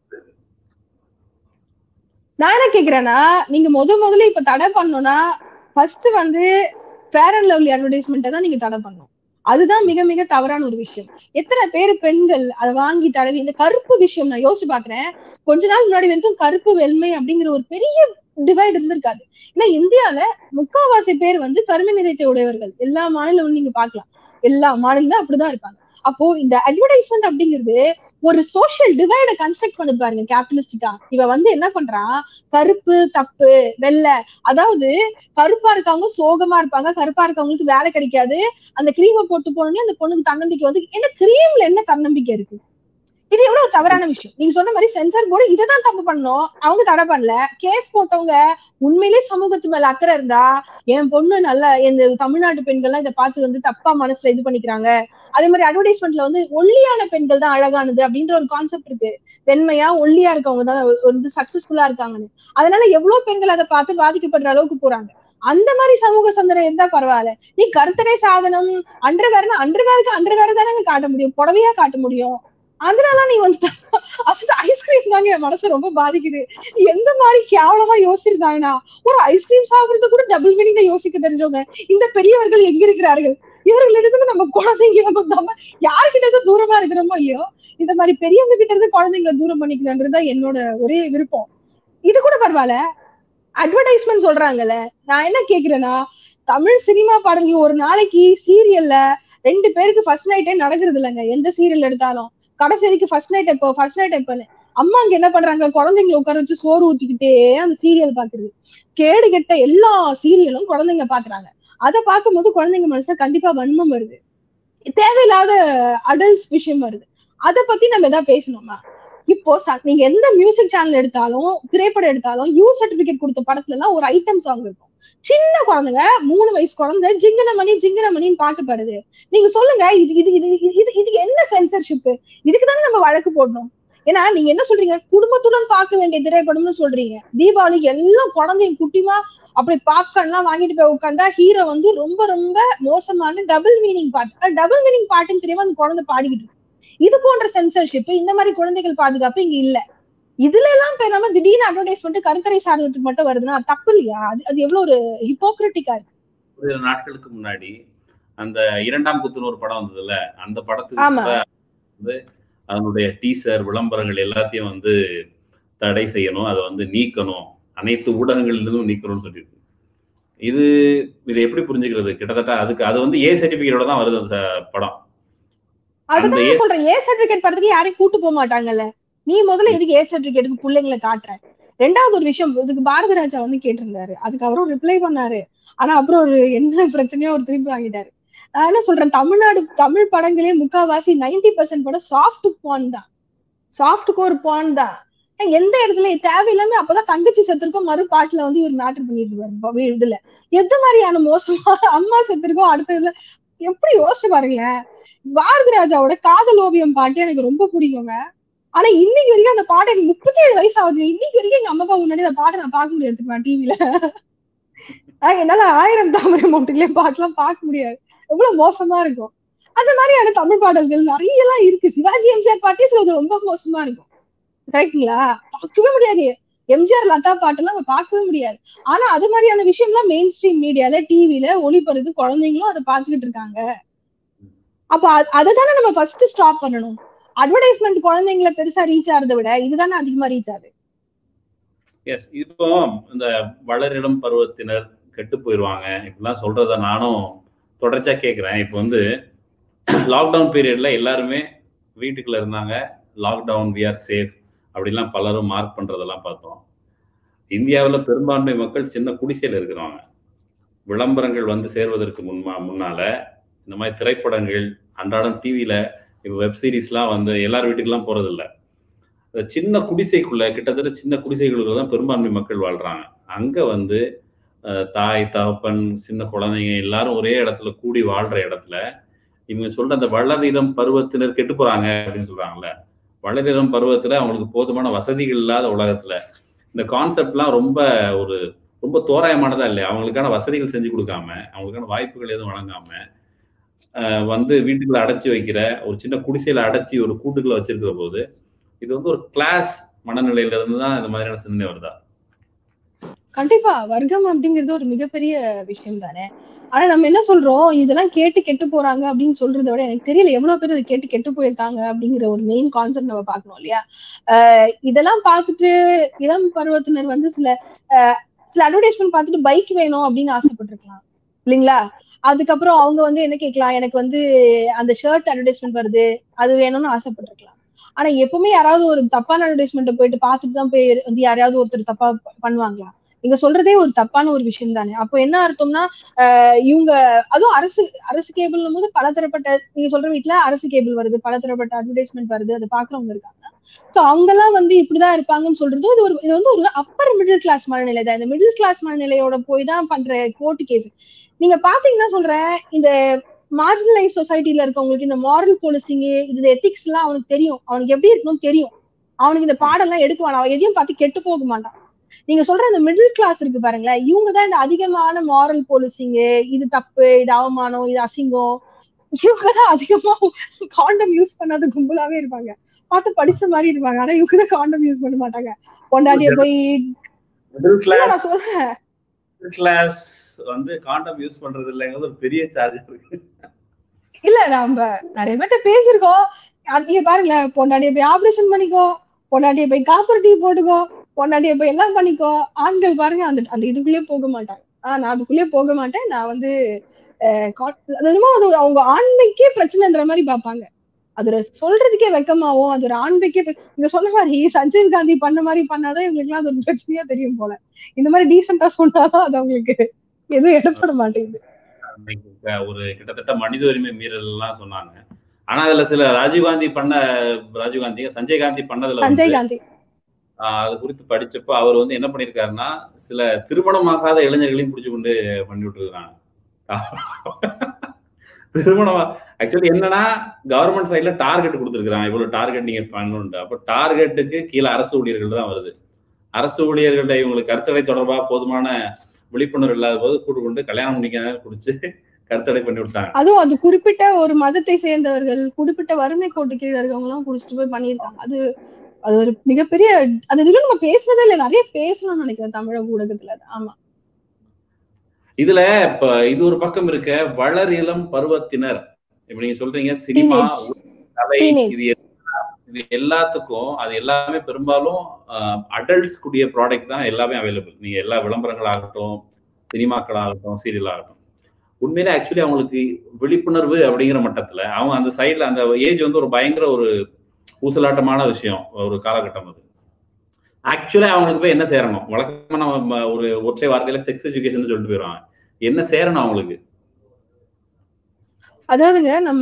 நான் என்ன கேக்குறேன்னா நீங்க முத முதல்ல இப்ப தடை பண்ணணும்னா ஃபர்ஸ்ட் வந்து ஃபேர் அண்ட் லவ்லி அட்வர்டைஸ்மெண்ட்டை தான் நீங்க தடை பண்ணணும் அதுதான் மிக மிக தவறான ஒரு விஷயம் எத்தனை பேர் பெண்கள் அதை வாங்கி தடவி இந்த கருப்பு விஷயம் நான் யோசிச்சு பாக்குறேன் கொஞ்ச நாள் முன்னாடி வரைக்கும் கருப்பு வெண்மை அப்படிங்கிற ஒரு பெரிய டிவைட் இருந்திருக்காது ஏன்னா இந்தியால முக்காவாசி பேர் வந்து கருமை நிறத்தை உடையவர்கள் எல்லா மாநிலமும் நீங்க பார்க்கலாம் எல்லா மாநிலமும் அப்படிதான் இருப்பாங்க அப்போ இந்த அட்வர்டைஸ்மெண்ட் அப்படிங்கிறது ஒரு சோஷியல் டிவைட கன்ஸ்ட்ரக்ட் பண்ணி பாருங்க கேபிட்டலிஸ்டிக்கா இவ வந்து என்ன பண்றான் கருப்பு தப்பு வெள்ளை அதாவது கருப்பா இருக்கவங்க சோகமா இருப்பாங்க கருப்பா இருக்கவங்களுக்கு வேலை கிடைக்காது அந்த கிரீமை போட்டு போனோடனே அந்த பொண்ணுக்கு தன்னம்பிக்கை வந்து என்ன கிரீம்ல என்ன தன்னம்பிக்கை இருக்கு இது எவ்வளவு ஒரு தவறான விஷயம் நீங்க சொன்ன மாதிரி சென்சார் போர்டு இதைதான் தப்பு பண்ணோம் அவங்க தடை பண்ணல கேஸ் போட்டவங்க உண்மையிலே சமூகத்து மேல அக்கறை இருந்தா என் பொண்ணு நல்லா இந்த தமிழ்நாட்டு பெண்கள்லாம் இதை பார்த்து வந்து தப்பா மனசுல இது பண்ணிக்கிறாங்க அதே மாதிரி அட்வர்டைஸ்மெண்ட்ல வந்து ஒல்லியான பெண்கள் தான் அழகானது அப்படின்ற ஒரு கான்செப்ட் இருக்கு வெண்மையா ஒல்லியா இருக்கவங்க தான் வந்து சக்சஸ்ஃபுல்லா இருக்காங்கன்னு அதனால எவ்வளவு பெண்கள் அதை பார்த்து பாதிக்கப்படுற அளவுக்கு போறாங்க அந்த மாதிரி சமூக சந்தரம் இருந்தா பரவாயில்ல நீ கருத்தடை சாதனம் அண்டர்வேர்னா அண்டர்வேருக்கு அண்டர்வேர் தானே காட்ட முடியும் புடவையா காட்ட முடியும் அதனால நீ வந்து ஐஸ்கிரீம் தாங்க என் மனசு ரொம்ப பாதிக்குது எந்த மாதிரி கேவலமா யோசிச்சிருந்தாங்கன்னா ஒரு ஐஸ்கிரீம் சாப்பிடுறது கூட டபுள் மீனிங்ல யோசிக்க தெரிஞ்சவங்க இந்த பெரியவர்கள் எங்க இருக்கிறார்கள் இவர்களிடத்துல நம்ம குழந்தைங்க நம்ம யாருக்கிட்ட இருந்து தூரமா இருக்கிறோமோ இல்லையோ இந்த மாதிரி பெரியவங்க கிட்ட இருந்து குழந்தைங்களை தூரம் பண்ணிக்கணும்ன்றதுதான் என்னோட ஒரே விருப்பம் இது கூட பரவாயில்ல அட்வர்டைஸ்மெண்ட் சொல்றாங்கல்ல நான் என்ன கேக்குறேன்னா தமிழ் சினிமா பாடல்கள் ஒரு நாளைக்கு சீரியல்ல ரெண்டு பேருக்கு ஃபர்ஸ்ட் நைட்டே நடக்கிறது இல்லைங்க எந்த சீரியல் எடுத்தாலும் கடைசி வரைக்கும் ஃபர்ஸ்ட் நைட் எப்போ ஃபர்ஸ்ட் நைட் எப்போன்னு அம்மா அங்க என்ன பண்றாங்க குழந்தைங்களை உட்கார வச்சு சோறு ஊத்திக்கிட்டே அந்த சீரியல் பாக்குறது கேடு கெட்ட எல்லா சீரியலும் குழந்தைங்க பாக்குறாங்க அதை பார்க்கும்போது குழந்தைங்க மனசுல கண்டிப்பா வன்மம் வருது தேவையில்லாத அடல்ட்ஸ் விஷயம் வருது அதை பத்தி நம்ம எதாவது பேசணுமா இப்போ ச- நீங்க எந்த மியூசிக் சேனல் எடுத்தாலும் திரைப்படம் எடுத்தாலும் யூ சர்டிபிகேட் கொடுத்த படத்துல எல்லாம் ஒரு ஐட்டம் சாங் இருக்கும் சின்ன குழந்தைங்க மூணு வயசு குழந்தை ஜிங்கன மணி ஜிங்கன மணின்னு பாட்டு பாடுது நீங்க சொல்லுங்க இது இது இது இது இது இதுக்கு என்ன சென்சர்ஷிப் இதுக்கு தானே நம்ம வழக்கு போடணும் ஏன்னா நீங்க என்ன சொல்றீங்க குடும்பத்துடன் பார்க்க வேண்டிய திரைப்படம்னு சொல்றீங்க தீபாவளிக்கு எல்லாம் குழந்தைங்க குட்டிமா அப்படி பாப்கார்ன் எல்லாம் வாங்கிட்டு போய் உட்காந்தா ஹீரோ வந்து ரொம்ப ரொம்ப மோசமான டபுள் மீனிங் பாட்டு டபுள் மீனிங் பாட்டுன்னு தெரியாம அந்த குழந்தை பாடிக்கிட்டு இருக்கு இது போன்ற சென்சர்ஷிப் இந்த மாதிரி குழந்தைகள் பாதுகாப்பு இங்க இல்ல இதுல எல்லாம் இப்ப நம்ம திடீர்னு அட்வர்டைஸ்மெண்ட் கருத்தரை சாதனத்துக்கு மட்டும் வருதுன்னா அது தப்பு இல்லையா அது அது எவ்வளவு ஒரு ஹிப்போக்ரிட்டிக்கா இருக்கு ஒரு நாட்களுக்கு முன்னாடி அந்த இரண்டாம் குத்துன்னு ஒரு படம் வந்ததுல அந்த படத்துக்கு ஆமா. கூட வந்து அதனுடைய டீசர் விளம்பரங்கள் எல்லாத்தையும் வந்து தடை செய்யணும் அதை வந்து நீக்கணும் அனைத்து ஊடகங்களிலிருந்தும் நீக்கணும்னு சொல்லியிருக்கு இது இதை எப்படி புரிஞ்சுக்கிறது கிட்டத்தட்ட அதுக்கு அது வந்து ஏ சர்டிபிகேட்டோட தான் வருது அந்த படம் அதுதான் அந்த நான் சொல்றேன் ஏ சர்டிபிகேட் படத்துக்கு யாரையும் கூட்டு போக மாட்டாங்கல்ல நீ முதல்ல எதுக்கு ஏ சர்டிபிகேட்டுக்கு பிள்ளைங்களை காட்டுற ரெண்டாவது ஒரு விஷயம் இதுக்கு பாரதி ராஜா வந்து கேட்டிருந்தாரு அதுக்கு அவரும் ரிப்ளை பண்ணாரு ஆனா அப்புறம் ஒரு என்ன பிரச்சனையோ ஒரு திருப்பி வாங்கிட்டாரு நான் என்ன சொல்றேன் தமிழ்நாடு தமிழ் படங்களே முக்காவாசி நைன்டி பர்சன்ட் படம் சாஃப்ட் பான் தான் சாஃப்ட் கோர் பான் தான் எந்த இடத்துல தேவையில்லாம அப்பதான் தங்கச்சி செத்துருக்கோம் மறு பாட்டுல வந்து இவர் மேட்டர் பண்ணிட்டு இருப்பாரு இதுல எந்த மாதிரியான மோசமா அம்மா செத்துருக்கோம் அடுத்ததுல எப்படி யோசிச்சு பாருங்களேன் பாரதி ராஜாவோட காதல் ஓவியம் பாட்டு எனக்கு ரொம்ப பிடிக்குங்க ஆனா இன்னைக்கு வரைக்கும் அந்த பாட்டு எனக்கு முப்பத்தி ஏழு வயசு ஆகுது இன்னைக்கு வரைக்கும் எங்க அம்மா அப்பா முன்னாடி அந்த பாட்டை நான் பார்க்க முடியாது டிவில என்னால ஆயிரம் தாமரை மோட்டுகளே பாட்டுலாம் பார்க்க முடியாது எவ்வளவு மோசமா இருக்கும் அந்த மாதிரியான தமிழ் பாடல்கள் நிறைய எல்லாம் இருக்கு சிவாஜி எம்ஜிஆர் பாட்டே சிலது ரொம்ப மோசமா இருக்கும் கரெக்டுங்களா பார்க்கவே முடியாது எம்ஜிஆர் லதா பாட்டெல்லாம் நம்ம பார்க்கவே முடியாது ஆனா அது மாதிரியான விஷயம்லாம் மெயின் ஸ்ட்ரீம் மீடியால டிவில ஒளிபரது குழந்தைங்களும் அதை பார்த்துக்கிட்டு இருக்காங்க அப்ப அதை தானே நம்ம ஃபர்ஸ்ட் ஸ்டாப் பண்ணணும் அட்வர்டைஸ்மெண்ட் குழந்தைங்களை பெருசா ரீச் ஆறதை விட இதுதானே அதிகமா ரீச் ஆகுது எஸ் இப்போ இந்த வளரிடம் பருவத்தினர் கெட்டு போயிடுவாங்க இப்படிலாம் சொல்றத நானும் தொடர்ச்சியா கேட்குறேன் இப்போ வந்து லாக்டவுன் பீரியட்ல எல்லாருமே வீட்டுக்குள்ள இருந்தாங்க லாக்டவுன் வி ஆர் சேஃப் அப்படிலாம் பலரும் மார்க் பண்றதெல்லாம் பார்த்தோம் இந்தியாவில் பெரும்பான்மை மக்கள் சின்ன குடிசையில் இருக்கிறாங்க விளம்பரங்கள் வந்து சேர்வதற்கு முன்மா முன்னால இந்த மாதிரி திரைப்படங்கள் அன்றாடம் டிவியில் இப்போ வெப் சீரிஸ்லாம் வந்து எல்லார் வீட்டுக்கெல்லாம் போகிறதில்ல சின்ன குடிசைக்குள்ள கிட்டத்தட்ட சின்ன குடிசைகளுக்குள்ள தான் பெரும்பான்மை மக்கள் வாழ்றாங்க அங்கே வந்து தாய் தகப்பன் சின்ன குழந்தைங்க எல்லாரும் ஒரே இடத்துல கூடி வாழ்ற இடத்துல இவங்க சொல்ற அந்த வளரிடம் பருவத்தினர் கெட்டு போறாங்க அப்படின்னு சொல்றாங்கல்ல வளரிடம் பருவத்துல அவங்களுக்கு போதுமான வசதிகள் இல்லாத உலகத்துல இந்த கான்செப்ட்லாம் ரொம்ப ஒரு ரொம்ப தோராயமானதா இல்லையா அவங்களுக்கான வசதிகள் செஞ்சு கொடுக்காம அவங்களுக்கான வாய்ப்புகள் எதுவும் வழங்காம வந்து வீட்டுக்குள்ள அடைச்சி வைக்கிற ஒரு சின்ன குடிசையில அடைச்சி ஒரு கூட்டுக்குள்ள வச்சிருக்கிற போது இது வந்து ஒரு கிளாஸ் மனநிலையில இருந்து தான் இந்த மாதிரியான சிந்தனை வருதா கண்டிப்பா வர்க்கம் அப்படிங்கிறது ஒரு மிகப்பெரிய விஷயம் தானே ஆனா நம்ம என்ன சொல்றோம் இதெல்லாம் கேட்டு கெட்டு போறாங்க அப்படின்னு சொல்றதை விட எனக்கு தெரியல எவ்வளவு பேர் இதை கேட்டு கெட்டு போயிருக்காங்க அப்படிங்கிற ஒரு மெயின் கான்செப்ட் நம்ம பார்க்கணும் இல்லையா ஆஹ் இதெல்லாம் பார்த்துட்டு இளம் பருவத்தினர் வந்து சில சில அட்வர்டைஸ்மெண்ட் பார்த்துட்டு பைக் வேணும் அப்படின்னு ஆசைப்பட்டிருக்கலாம் இல்லைங்களா அதுக்கப்புறம் அவங்க வந்து என்ன கேட்கலாம் எனக்கு வந்து அந்த ஷர்ட் அட்வர்டைஸ்மெண்ட் வருது அது வேணும்னு ஆசைப்பட்டிருக்கலாம் ஆனா எப்பவுமே யாராவது ஒரு தப்பான அட்வர்டைஸ்மெண்ட் போயிட்டு பார்த்துட்டு தான் போய் வந்து யாராவது ஒருத்தர் தப்பா பண்ணுவாங்களா நீங்க சொல்றதே ஒரு தப்பான ஒரு விஷயம் தானே அப்போ என்ன அர்த்தம்னா இவங்க அதுவும் அரசு அரசு கேபிள்னும் போது பலதரப்பட்ட நீங்க சொல்ற வீட்டுல அரசு கேபிள் வருது பலதரப்பட்ட அட்வர்டைஸ்மெண்ட் வருது அதை பாக்குறவங்க இருக்காங்க சோ அவங்க எல்லாம் வந்து இப்படிதான் இருப்பாங்கன்னு சொல்றது இது ஒரு இது வந்து ஒரு அப்பர் மிடில் கிளாஸ் மனநிலை தான் இந்த மிடில் கிளாஸ் மனநிலையோட போய் தான் பண்ற கோர்ட்டு கேஸ் நீங்க பாத்தீங்கன்னா சொல்றேன் இந்த மார்ஜினலைஸ் சொசைட்டில இருக்கவங்களுக்கு இந்த மாரல் போலீசிங் இது எத்திக்ஸ் எல்லாம் அவனுக்கு தெரியும் அவனுக்கு எப்படி இருக்கணும்னு தெரியும் அவனுக்கு இந்த பாடெல்லாம் எடுக்குவான் அவன் எதையும் பார்த்து கெட்டு போக மாட்டான் நீங்க சொல்ற இந்த மிடில் கிளாஸ் இருக்கு பாருங்களேன் இவங்க தான் இந்த அதிகமான மாரல் போலீசிங் இது தப்பு இது அவமானம் இது அசிங்கம் இவங்க தான் அதிகமா காண்டம் யூஸ் பண்ணாத கும்பலாவே இருப்பாங்க பார்த்து படிச்ச மாதிரி இருப்பாங்க ஆனா இவங்க தான் காண்டம் யூஸ் பண்ண மாட்டாங்க கொண்டாடிய போய் நான் சொல்றேன் கிளாஸ் வந்து காண்டம் யூஸ் பண்றது இல்லைங்கிறது ஒரு பெரிய சார்ஜ் இருக்கு இல்ல நம்ம நிறைய பேர்ட்ட பேசியிருக்கோம் நீங்க பாருங்களேன் பொண்டாட்டிய போய் ஆபரேஷன் பண்ணிக்கோ பொண்டாட்டிய போய் காப்பர் டீ போட்டுக்கோ பொண்டாட்டிய போய் எல்லாம் பண்ணிக்கோ ஆண்கள் பாருங்க அந்த அந்த இதுக்குள்ளேயே போக மாட்டாங்க ஆஹ் நான் அதுக்குள்ளேயே போக மாட்டேன் நான் வந்து அது அவங்க ஆண்மைக்கே பிரச்சனைன்ற மாதிரி பார்ப்பாங்க அது ஒரு சொல்றதுக்கே வெக்கமாவும் அது ஒரு ஆண்மைக்கே நீங்க சொன்ன மாதிரி சஞ்சீவ் காந்தி பண்ண மாதிரி பண்ணாதான் இவங்களுக்கு எல்லாம் அது ஒரு பிரச்சனையா தெரியும் போல இந்த மாதிரி டீசெண்டா சொன்னாதான் அது அவங்களுக்கு எதுவும் இடப்பட மாட்டேங்குது ஒரு கிட்டத்தட்ட மனித உரிமை மீறல் எல்லாம் சொன்னாங்க ஆனா அதுல சில ராஜீவ்காந்தி பண்ண ராஜீவ்காந்தி சஞ்சய் காந்தி பண்ணதுல சஞ்சய் காந்தி அது குறித்து படிச்சப்போ அவர் வந்து என்ன பண்ணிருக்காருன்னா சில திருமணமாகாத இளைஞர்களையும் பிடிச்சு கொண்டு பண்ணி விட்டுருக்காங்க திருமணம் ஆக்சுவலி என்னன்னா கவர்மெண்ட் சைட்ல டார்கெட் கொடுத்துருக்காங்க இவ்வளவு டார்கெட் நீங்க பண்ணணும்ட்டு அப்போ டார்கெட்டுக்கு கீழே அரசு ஊழியர்கள் தான் வருது அரசு ஊழியர்கள்ட்ட இவங்களுக்கு கருத்தடை தொடர்பா போதுமான விழிப்புணர்வு இல்லாத போது கூட்டு கொண்டு கல்யாணம் பண்ணிக்க குடிச்சு கருத்தடை பண்ணி விட்டாங்க அதுவும் அது குறிப்பிட்ட ஒரு மதத்தை சேர்ந்தவர்கள் குறிப்பிட்ட வறுமை கோட்டு கீழே இருக்கவங்க எல்லாம் குடிச்சிட்டு போய் பண்ணியிருக்காங்க அது அது ஒரு மிகப்பெரிய அது இதுல நம்ம பேசுனதே இல்லை நிறைய பேசணும்னு நினைக்கிறேன் தமிழக ஊடகத்துல ஆமா இதுல இப்ப இது ஒரு பக்கம் இருக்க வளர் இளம் பருவத்தினர் இப்ப நீங்க சொல்றீங்க சினிமா கலை இது இது எல்லாத்துக்கும் அது எல்லாமே பெரும்பாலும் அடல்ட்ஸ் கூடிய ப்ராடக்ட் தான் எல்லாமே அவைலபிள் நீங்க எல்லா விளம்பரங்கள் ஆகட்டும் சினிமாக்கள் ஆகட்டும் சீரியல் ஆகட்டும் உண்மையிலே ஆக்சுவலி அவங்களுக்கு விழிப்புணர்வு அப்படிங்கிற மட்டத்துல அவங்க அந்த சைட்ல அந்த ஏஜ் வந்து ஒரு பயங்கர ஒரு ஊசலாட்டமான விஷயம் ஒரு காலகட்டம் அது ஆக்சுவலா அவங்களுக்கு போய் என்ன சேரணும் வழக்கமா நம்ம ஒரு ஒற்றை வார்த்தையில செக்ஸ் எஜுகேஷன் சொல்லிட்டு போயிடுவாங்க என்ன சேரணும் அவங்களுக்கு அதாவதுங்க நம்ம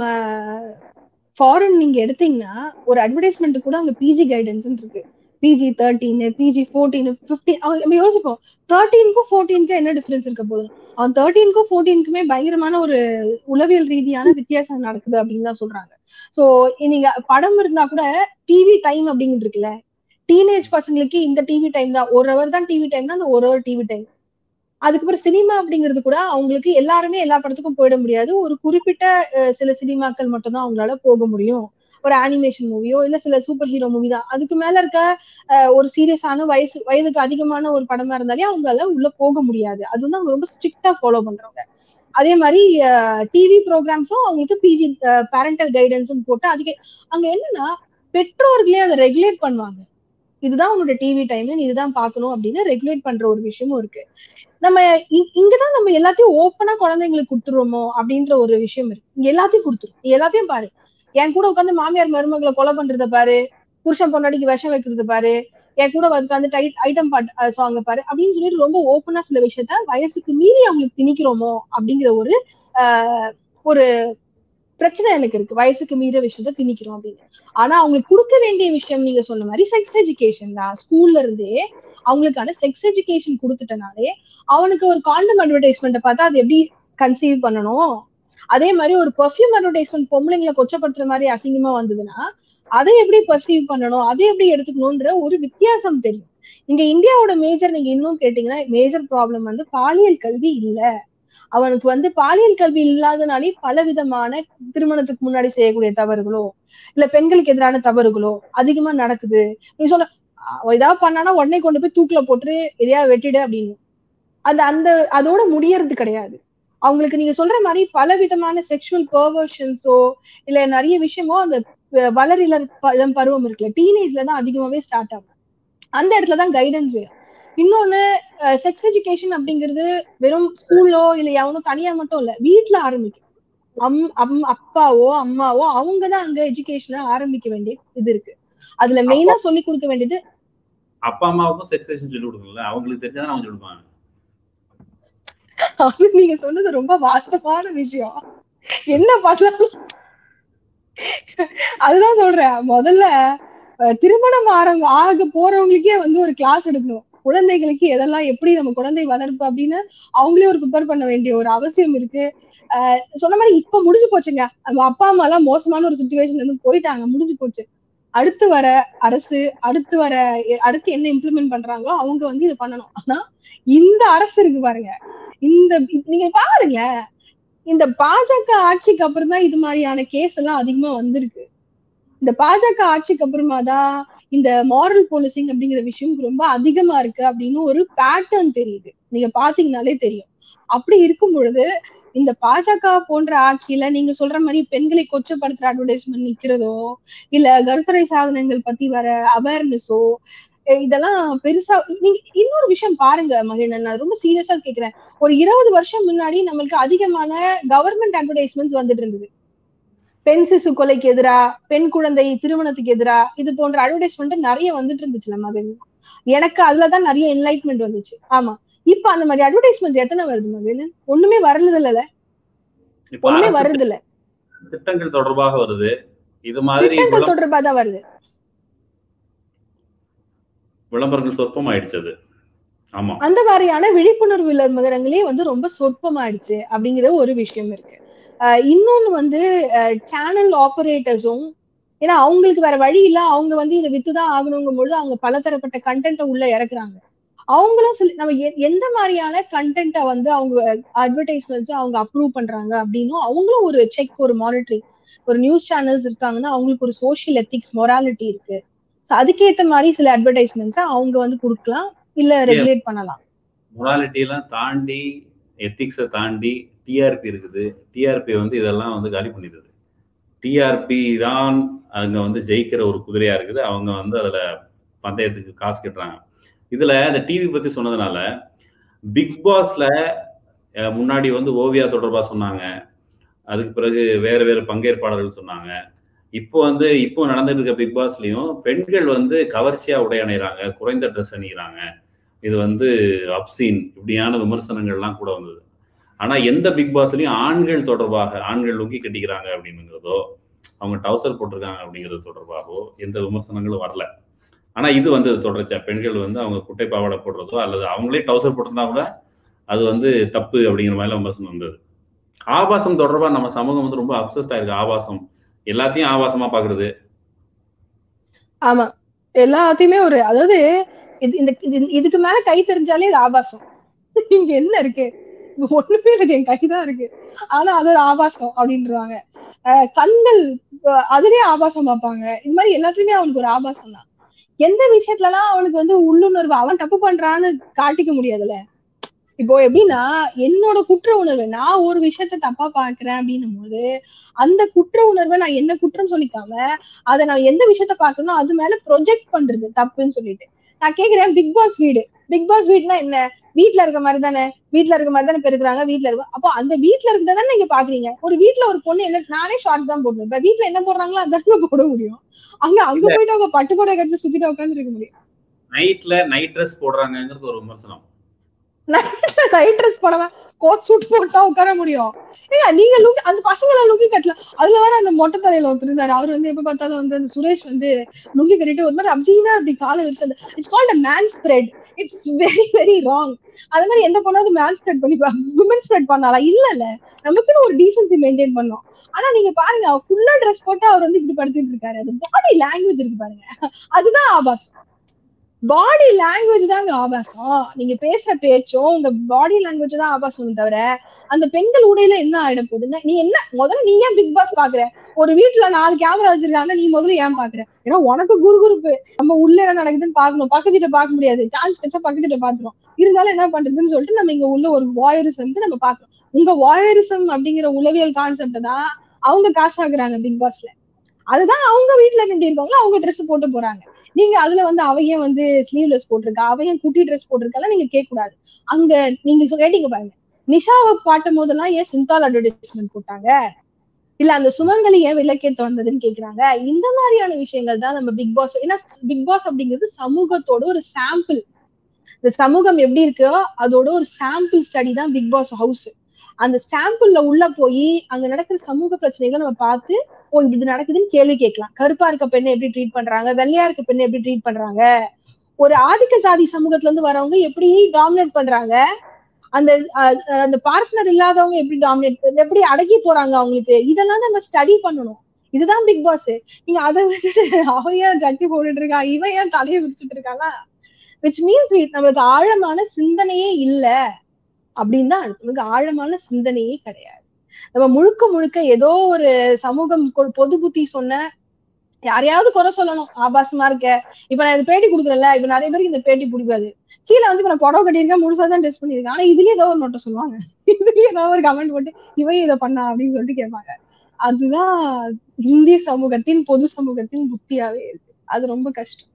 ஃபாரின் நீங்க எடுத்தீங்கன்னா ஒரு அட்வர்டைஸ்மெண்ட் கூட அங்க பிஜி கைடன்ஸ் இருக்கு PG thirteen PG fourteen fifteen நம்ம யோசிப்போம் தேர்ட்டீனுக்கும் ஃபோர்டீனுக்கும் என்ன டிஃபரன்ஸ் இருக்க போகுது அவன் தேர்ட்டீனுக்கும் ஃபோர்டீனுக்குமே பயங்கரமான ஒரு உளவியல் ரீதியான வித்தியாசம் நடக்குது அப்படின்னு தான் சொல்றாங்க சோ நீங்க படம் இருந்தா கூட டிவி டைம் அப்படிங்கிறது இருக்குல்ல டீனேஜ் பசங்களுக்கு இந்த டிவி டைம் தான் ஒரு ஹவர் தான் டிவி டைம் தான் அந்த ஒரு ஹவர் டிவி டைம் அதுக்கப்புறம் சினிமா அப்படிங்கிறது கூட அவங்களுக்கு எல்லாருமே எல்லா படத்துக்கும் போயிட முடியாது ஒரு குறிப்பிட்ட சில சினிமாக்கள் மட்டும்தான் அவங்களால போக முடியும் ஒரு அனிமேஷன் மூவியோ இல்ல சில சூப்பர் ஹீரோ மூவி தான் அதுக்கு மேல இருக்க ஒரு சீரியஸான வயசு வயதுக்கு அதிகமான ஒரு படமா இருந்தாலே அவங்களால உள்ள போக முடியாது அது வந்து அவங்க ரொம்ப ஸ்ட்ரிக்டா ஃபாலோ பண்றாங்க அதே மாதிரி டிவி ப்ரோக்ராம்ஸும் அவங்களுக்கு பிஜி பேரண்டல் கைடன்ஸ் போட்டு அதுக்கு அங்க என்னன்னா பெற்றோர்களே அதை ரெகுலேட் பண்ணுவாங்க இதுதான் உன்னோட டிவி டைம் நீ இதுதான் பார்க்கணும் அப்படின்னு ரெகுலேட் பண்ற ஒரு விஷயமும் இருக்கு நம்ம இங்கதான் நம்ம எல்லாத்தையும் ஓப்பனா குழந்தைங்களுக்கு கொடுத்துருவோமோ அப்படின்ற ஒரு விஷயம் இருக்கு இங்க எல்லாத்தையும் கொடுத்துரும் எல்லாத்தையும் பாரு என் கூட உட்காந்து மாமியார் மருமகளை கொலை பண்றத பாரு புருஷன் பொன்னாடிக்கு விஷம் வைக்கிறது பாரு என் கூட உட்காந்து டைட் ஐட்டம் பாட்டு சாங்க பாரு அப்படின்னு சொல்லிட்டு ரொம்ப ஓப்பனா சில விஷயத்த வயசுக்கு மீறி அவங்களுக்கு திணிக்கிறோமோ அப்படிங்கிற ஒரு ஆஹ் ஒரு பிரச்சனை எனக்கு இருக்கு வயசுக்கு மீற விஷயத்த திணிக்கிறோம் அப்படின்னு ஆனா அவங்களுக்கு கொடுக்க வேண்டிய விஷயம் நீங்க சொன்ன மாதிரி செக்ஸ் எஜுகேஷன் தான் ஸ்கூல்ல இருந்தே அவங்களுக்கான செக்ஸ் எஜுகேஷன் கொடுத்துட்டனாலே அவனுக்கு ஒரு காண்டம் அட்வர்டைஸ்மெண்ட்டை பார்த்தா அது எப்படி கன்சீவ் பண்ணணும் அதே மாதிரி ஒரு பர்ஃபியூம் அட்வர்டைஸ்மெண்ட் பொம்பளைங்களை கொச்சப்படுத்துற மாதிரி அசிங்கமா வந்ததுன்னா அதை எப்படி பர்சீவ் பண்ணணும் அதை எப்படி எடுத்துக்கணும்ன்ற ஒரு வித்தியாசம் தெரியும் இங்க இந்தியாவோட மேஜர் நீங்க இன்னும் கேட்டீங்கன்னா மேஜர் ப்ராப்ளம் வந்து பாலியல் கல்வி இல்ல அவனுக்கு வந்து பாலியல் கல்வி இல்லாதனாலே பல விதமான திருமணத்துக்கு முன்னாடி செய்யக்கூடிய தவறுகளோ இல்ல பெண்களுக்கு எதிரான தவறுகளோ அதிகமா நடக்குது நீ சொல்ல ஏதாவது பண்ணானா உடனே கொண்டு போய் தூக்குல போட்டு எதையாவது வெட்டிடு அப்படின்னு அது அந்த அதோட முடியறது கிடையாது அவங்களுக்கு நீங்க சொல்ற மாதிரி பல விதமான செக்ஷுவல் பர்வர்ஷன்ஸோ இல்ல நிறைய விஷயமோ அந்த வளரிலர் இளம் பருவம் இருக்குல்ல டீனேஜ்ல தான் அதிகமாவே ஸ்டார்ட் ஆகும் அந்த இடத்துலதான் கைடன்ஸ் வேணும் இன்னொன்னு செக்ஸ் எஜுகேஷன் அப்படிங்கிறது வெறும் ஸ்கூல்லோ இல்ல எவனோ தனியா மட்டும் இல்ல வீட்டுல ஆரம்பிக்கும் அம் அம் அப்பாவோ அம்மாவோ அவங்கதான் அங்க எஜுகேஷனை ஆரம்பிக்க வேண்டிய இது இருக்கு அதுல மெயினா சொல்லி கொடுக்க வேண்டியது அப்பா அம்மாவுக்கும் செக்ஸ் எஜுகேஷன் சொல்லி கொடுக்கல அவங்களுக்கு தெரிஞ்சதான் அவங்க சொல்லுவாங்க அது நீங்க சொன்னது ரொம்ப வாஸ்தவான விஷயம் என்ன பண்ணலாம் அதுதான் சொல்றேன் முதல்ல திருமணம் ஆரம்ப ஆக போறவங்களுக்கே வந்து ஒரு கிளாஸ் எடுக்கணும் குழந்தைகளுக்கு எதெல்லாம் எப்படி நம்ம குழந்தை வளர்ப்பு அப்படின்னு அவங்களே ஒரு ப்ரிப்பேர் பண்ண வேண்டிய ஒரு அவசியம் இருக்கு ஆஹ் சொன்ன மாதிரி இப்ப முடிஞ்சு போச்சுங்க நம்ம அப்பா அம்மா எல்லாம் மோசமான ஒரு சுச்சுவேஷன்ல இருந்து போயிட்டாங்க முடிஞ்சு போச்சு அடுத்து வர அரசு அடுத்து வர அடுத்து என்ன இம்ப்ளிமெண்ட் பண்றாங்களோ அவங்க வந்து இது பண்ணணும் ஆனா இந்த அரசு இருக்கு பாருங்க இந்த நீங்க பாருங்க இந்த பாஜக ஆட்சிக்கு அப்புறம் தான் இது மாதிரியான கேஸ் எல்லாம் அதிகமா வந்திருக்கு இந்த பாஜக ஆட்சிக்கு அப்புறமா தான் இந்த மாரல் போலீசிங் அப்படிங்கிற விஷயம் ரொம்ப அதிகமா இருக்கு அப்படின்னு ஒரு பேட்டர்ன் தெரியுது நீங்க பாத்தீங்கன்னாலே தெரியும் அப்படி இருக்கும் பொழுது இந்த பாஜக போன்ற ஆட்சியில நீங்க சொல்ற மாதிரி பெண்களை கொச்சப்படுத்துற அட்வர்டைஸ்மெண்ட் நிக்கிறதோ இல்ல கருத்துரை சாதனங்கள் பத்தி வர அவேர்னஸோ இதெல்லாம் பெருசா நீங்க இன்னொரு விஷயம் பாருங்க மகிழன் நான் ரொம்ப சீரியஸா கேக்குறேன் ஒரு இருபது வருஷம் முன்னாடி நம்மளுக்கு அதிகமான கவர்மெண்ட் அட்வர்டைஸ்மெண்ட்ஸ் வந்துட்டு இருந்தது பெண் சிசு கொலைக்கு எதிரா பெண் குழந்தை திருமணத்துக்கு எதிரா இது போன்ற அட்வர்டைஸ்மெண்ட் நிறைய வந்துட்டு இருந்துச்சுல மகன் எனக்கு அதுலதான் நிறைய என்லைட்மெண்ட் வந்துச்சு ஆமா இப்ப அந்த மாதிரி அட்வர்டைஸ்மெண்ட்ஸ் எத்தனை வருது மகன் ஒண்ணுமே வரது இல்ல ஒண்ணுமே வருது இல்ல திட்டங்கள் தொடர்பாக வருது இது மாதிரி திட்டங்கள் தொடர்பா தான் வருது விளம்பரங்கள் சொற்பம் ஆயிடுச்சு அது ஆமா அந்த மாதிரியான விழிப்புணர்வு விளம்பரங்களே வந்து ரொம்ப சொற்பமாயிடுச்சு அப்படிங்கிற ஒரு விஷயம் இருக்கு இன்னொன்னு வந்து சேனல் ஆபரேட்டர்ஸும் ஏன்னா அவங்களுக்கு வேற வழி இல்ல அவங்க வந்து இதை வித்துதான் ஆகணுங்கும் பொழுது அவங்க பலதரப்பட்ட கண்டென்ட்டை உள்ள இறக்குறாங்க அவங்களும் சில நம்ம எந்த மாதிரியான கண்டென்ட்டை வந்து அவங்க அட்வர்டைஸ்மெண்ட்ஸ் அவங்க அப்ரூவ் பண்றாங்க அப்படின்னும் அவங்களும் ஒரு செக் ஒரு மானிட்டரிங் ஒரு நியூஸ் சேனல்ஸ் இருக்காங்கன்னா அவங்களுக்கு ஒரு சோசியல் எத்திக்ஸ் மொராலிட்டி இருக்கு ஸோ அதுக்கேற்ற மாதிரி சில அட்வர்டைஸ்மெண்ட்ஸை அவங்க வந்து கொடுக்கலாம் இல்ல ரெகுலேட் பண்ணலாம் மொராலிட்டி எல்லாம் தாண்டி எத்திக்ஸை தாண்டி டிஆர்பி இருக்குது டிஆர்பி வந்து இதெல்லாம் வந்து காலி பண்ணிடுது டிஆர்பி தான் அங்க வந்து ஜெயிக்கிற ஒரு குதிரையா இருக்குது அவங்க வந்து அதுல பந்தயத்துக்கு காசு கட்டுறாங்க இதுல இந்த டிவி பத்தி சொன்னதுனால பிக் பாஸ்ல முன்னாடி வந்து ஓவியா தொடர்பா சொன்னாங்க அதுக்கு பிறகு வேற வேற பங்கேற்பாளர்கள் சொன்னாங்க இப்போ வந்து இப்போ நடந்துட்டு இருக்க பிக் பாஸ்லயும் பெண்கள் வந்து கவர்ச்சியா உடை அணிகிறாங்க குறைந்த ட்ரெஸ் அணிகிறாங்க இது வந்து அப்சீன் இப்படியான விமர்சனங்கள்லாம் கூட வந்தது ஆனா எந்த பிக் பாஸ்லயும் ஆண்கள் தொடர்பாக ஆண்கள் லுக்கி கட்டிக்கிறாங்க அப்படிங்கிறதோ அவங்க டவுசர் போட்டிருக்காங்க அப்படிங்கிறது தொடர்பாகவோ எந்த விமர்சனங்களும் வரல ஆனா இது வந்து தொடர்ச்சியா பெண்கள் வந்து அவங்க குட்டை பாவாடை போடுறதோ அல்லது அவங்களே டவுசர் போட்டிருந்தா கூட அது வந்து தப்பு அப்படிங்கிற மாதிரி விமர்சனம் வந்தது ஆபாசம் தொடர்பா நம்ம சமூகம் வந்து ரொம்ப அப்சஸ்டா இருக்கு ஆபாசம் எல்லாத்தையும் ஆபாசமா பாக்குறது ஆமா எல்லாத்தையுமே ஒரு அதாவது இது இந்த இது- இதுக்கு மேல கை தெரிஞ்சாலே இது ஆபாசம் இங்க என்ன இருக்கு இங்க ஒண்ணுமே இருக்கு என் கைதான் இருக்கு ஆனா அது ஒரு ஆபாசம் அப்படின்றாங்க அஹ் கண்கள் அஹ் அதுலயே ஆபாசம் பார்ப்பாங்க இது மாதிரி எல்லாத்துலயுமே அவனுக்கு ஒரு ஆபாசம் தான் எந்த விஷயத்துலலாம் அவனுக்கு வந்து உள்ளுணர்வு அவன் தப்பு பண்றான்னு காட்டிக்க முடியாதுல்ல இப்போ எப்படின்னா என்னோட குற்ற உணர்வு நான் ஒரு விஷயத்த தப்பா பாக்குறேன் அப்படின்னும் போது அந்த குற்ற உணர்வை நான் என்ன குற்றம் சொல்லிக்காம அதை நான் எந்த விஷயத்த பாக்கணும் அது மேல ப்ரொஜெக்ட் பண்றது தப்புன்னு சொல்லிட்டு நான் கேக்குறேன் பிக் பாஸ் வீடு பிக் பாஸ் வீடுனா என்ன வீட்ல இருக்க மாதிரி தானே வீட்ல இருக்க மாதிரி தானே பெருக்குறாங்க வீட்ல இருக்க அப்போ அந்த வீட்ல இருக்கதான் தானே நீங்க பாக்குறீங்க ஒரு வீட்ல ஒரு பொண்ணு என்ன நானே ஷார்ட்ஸ் தான் போடுவேன் இப்ப வீட்ல என்ன போடுறாங்களோ அதாங்க போட முடியும் அங்க அங்க போயிட்டு அவங்க பட்டுக்கோடை கட்சி சுத்திட்டு உட்கார்ந்து இருக்க முடியும் நைட்ல நைட் ட்ரெஸ் போடுறாங்கிறது ஒரு விமர்சனம் நைட் ட்ரெஸ் போடவா கோட் சூட் போட்டா உட்கார முடியும் ஏங்க நீங்க லுங்கி அந்த பசங்களை லுங்கி கட்டல அதுல வேற அந்த மொட்டை தலையில ஒருத்தர் இருந்தாரு அவர் வந்து எப்ப பார்த்தாலும் வந்து அந்த சுரேஷ் வந்து லுங்கி கட்டிட்டு ஒரு மாதிரி அப்சீனா அப்படி காலை விரிச்சு அந்த it's called a man spread it's very very wrong அது மாதிரி எந்த பொண்ணாவது மேன் ஸ்ப்ரெட் பண்ணி விமன் ஸ்ப்ரெட் பண்ணாலா இல்ல இல்ல நமக்குன்னு ஒரு டீசன்சி மெயின்டைன் பண்ணோம் ஆனா நீங்க பாருங்க ஃபுல்லா ட்ரெஸ் போட்டு அவர் வந்து இப்படி படுத்துட்டு இருக்காரு அது பாடி லாங்குவேஜ் இருக்கு பாருங்க அதுதான் ஆபாசம் பாடி லாங்குவேஜ் தாங்க ஆபாசம் நீங்க பேசுற பேச்சும் உங்க பாடி லாங்குவேஜ் தான் ஆபாசம் தவிர அந்த பெண்கள் உடையில என்ன ஆயிட போகுதுன்னா நீ என்ன முதல்ல நீ ஏன் பிக் பாஸ் பாக்குற ஒரு வீட்டுல நாலு கேமரா வச்சிருக்காங்க நீ முதல்ல ஏன் பாக்குற ஏன்னா உனக்கு குறுகுறுப்பு நம்ம உள்ள என்ன நடக்குதுன்னு பாக்கணும் பக்கத்து கிட்ட பார்க்க முடியாது சான்ஸ் கிடைச்சா பக்கத்து கிட்ட பாத்துரும் இருந்தாலும் என்ன பண்றதுன்னு சொல்லிட்டு நம்ம இங்க உள்ள ஒரு வாயரிசம்க்கு நம்ம பாக்கணும் உங்க வாயரிசம் அப்படிங்கிற உளவியல் கான்செப்ட் தான் அவங்க காசாக்குறாங்க பிக் பாஸ்ல அதுதான் அவங்க வீட்டுல நின்று இருக்கவங்களோ அவங்க ட்ரெஸ் போட்டு போறாங்க நீங்க அதுல வந்து அவையும் வந்து ஸ்லீவ்லெஸ் போட்டிருக்கா அவையும் குட்டி ட்ரெஸ் போட்டிருக்கால நீங்க கேட்க கூடாது அங்க நீங்க சொ- கேட்டீங்க பாருங்க நிஷாவை காட்டும் போதெல்லாம் ஏன் சிந்தால் அட்வர்டைஸ்மெண்ட் போட்டாங்க இல்ல அந்த சுமங்கலி ஏன் விலக்கேத்த வந்ததுன்னு கேக்குறாங்க இந்த மாதிரியான விஷயங்கள் தான் நம்ம பிக் பாஸ் ஏன்னா பிக் பாஸ் அப்படிங்கிறது சமூகத்தோட ஒரு சாம்பிள் இந்த சமூகம் எப்படி இருக்கோ அதோட ஒரு சாம்பிள் ஸ்டடி தான் பிக் பாஸ் ஹவுஸ் அந்த சாம்பிள்ல உள்ள போய் அங்க நடக்கிற சமூக பிரச்சனைகளை நம்ம பார்த்து ஓ இப்படி இது நடக்குதுன்னு கேள்வி கேட்கலாம் கருப்பா இருக்க பெண்ணை எப்படி ட்ரீட் பண்றாங்க வெள்ளையா இருக்க பெண்ணை எப்படி ட்ரீட் பண்றாங்க ஒரு ஆதிக்க சாதி சமூகத்துல இருந்து வரவங்க எப்படி டாமினேட் பண்றாங்க அந்த அஹ், அஹ், அந்த பார்ட்னர் இல்லாதவங்க எப்படி டாமினேட் எப்படி அடக்கி போறாங்க அவங்களுக்கு இதெல்லாம் நம்ம ஸ்டடி பண்ணணும் இதுதான் பிக் பாஸ் நீங்க அதை விட்டுட்டு அவன் ஏன் ஜட்டி போட்டுட்டு இருக்கான் இவன் ஏன் தலையை விரிச்சுட்டு இருக்கானா விச் மீன்ஸ் நம்மளுக்கு ஆழமான சிந்தனையே இல்ல அப்படின்னு தான் அர்த்தம். நமக்கு ஆழமான சிந்தனையே கிடையாது நம்ம முழுக்க முழுக்க ஏதோ ஒரு சமூகம் கொ- பொது புத்தி சொன்ன யாரையாவது குறை சொல்லணும் ஆபாசமா இருக்க இப்ப நான் இது பேட்டி கொடுக்குறேன்ல இப்ப நிறைய பேருக்கு இந்த பேட்டி பிடிக்காது கீழே வந்து இப்ப நான் புடவை கட்டியிருக்கேன் முழுசா தான் டெஸ்ட் பண்ணிருக்கேன் ஆனா இதுலயே ஏதோ ஒரு நோட்டை சொல்லுவாங்க இதுலயே ஏதோ ஒரு கமெண்ட் போட்டு இவன் இதை பண்ணா அப்படின்னு சொல்லிட்டு கேட்பாங்க அதுதான் இந்திய சமூகத்தின் பொது சமூகத்தின் புத்தியாவே இருக்கு அது ரொம்ப கஷ்டம்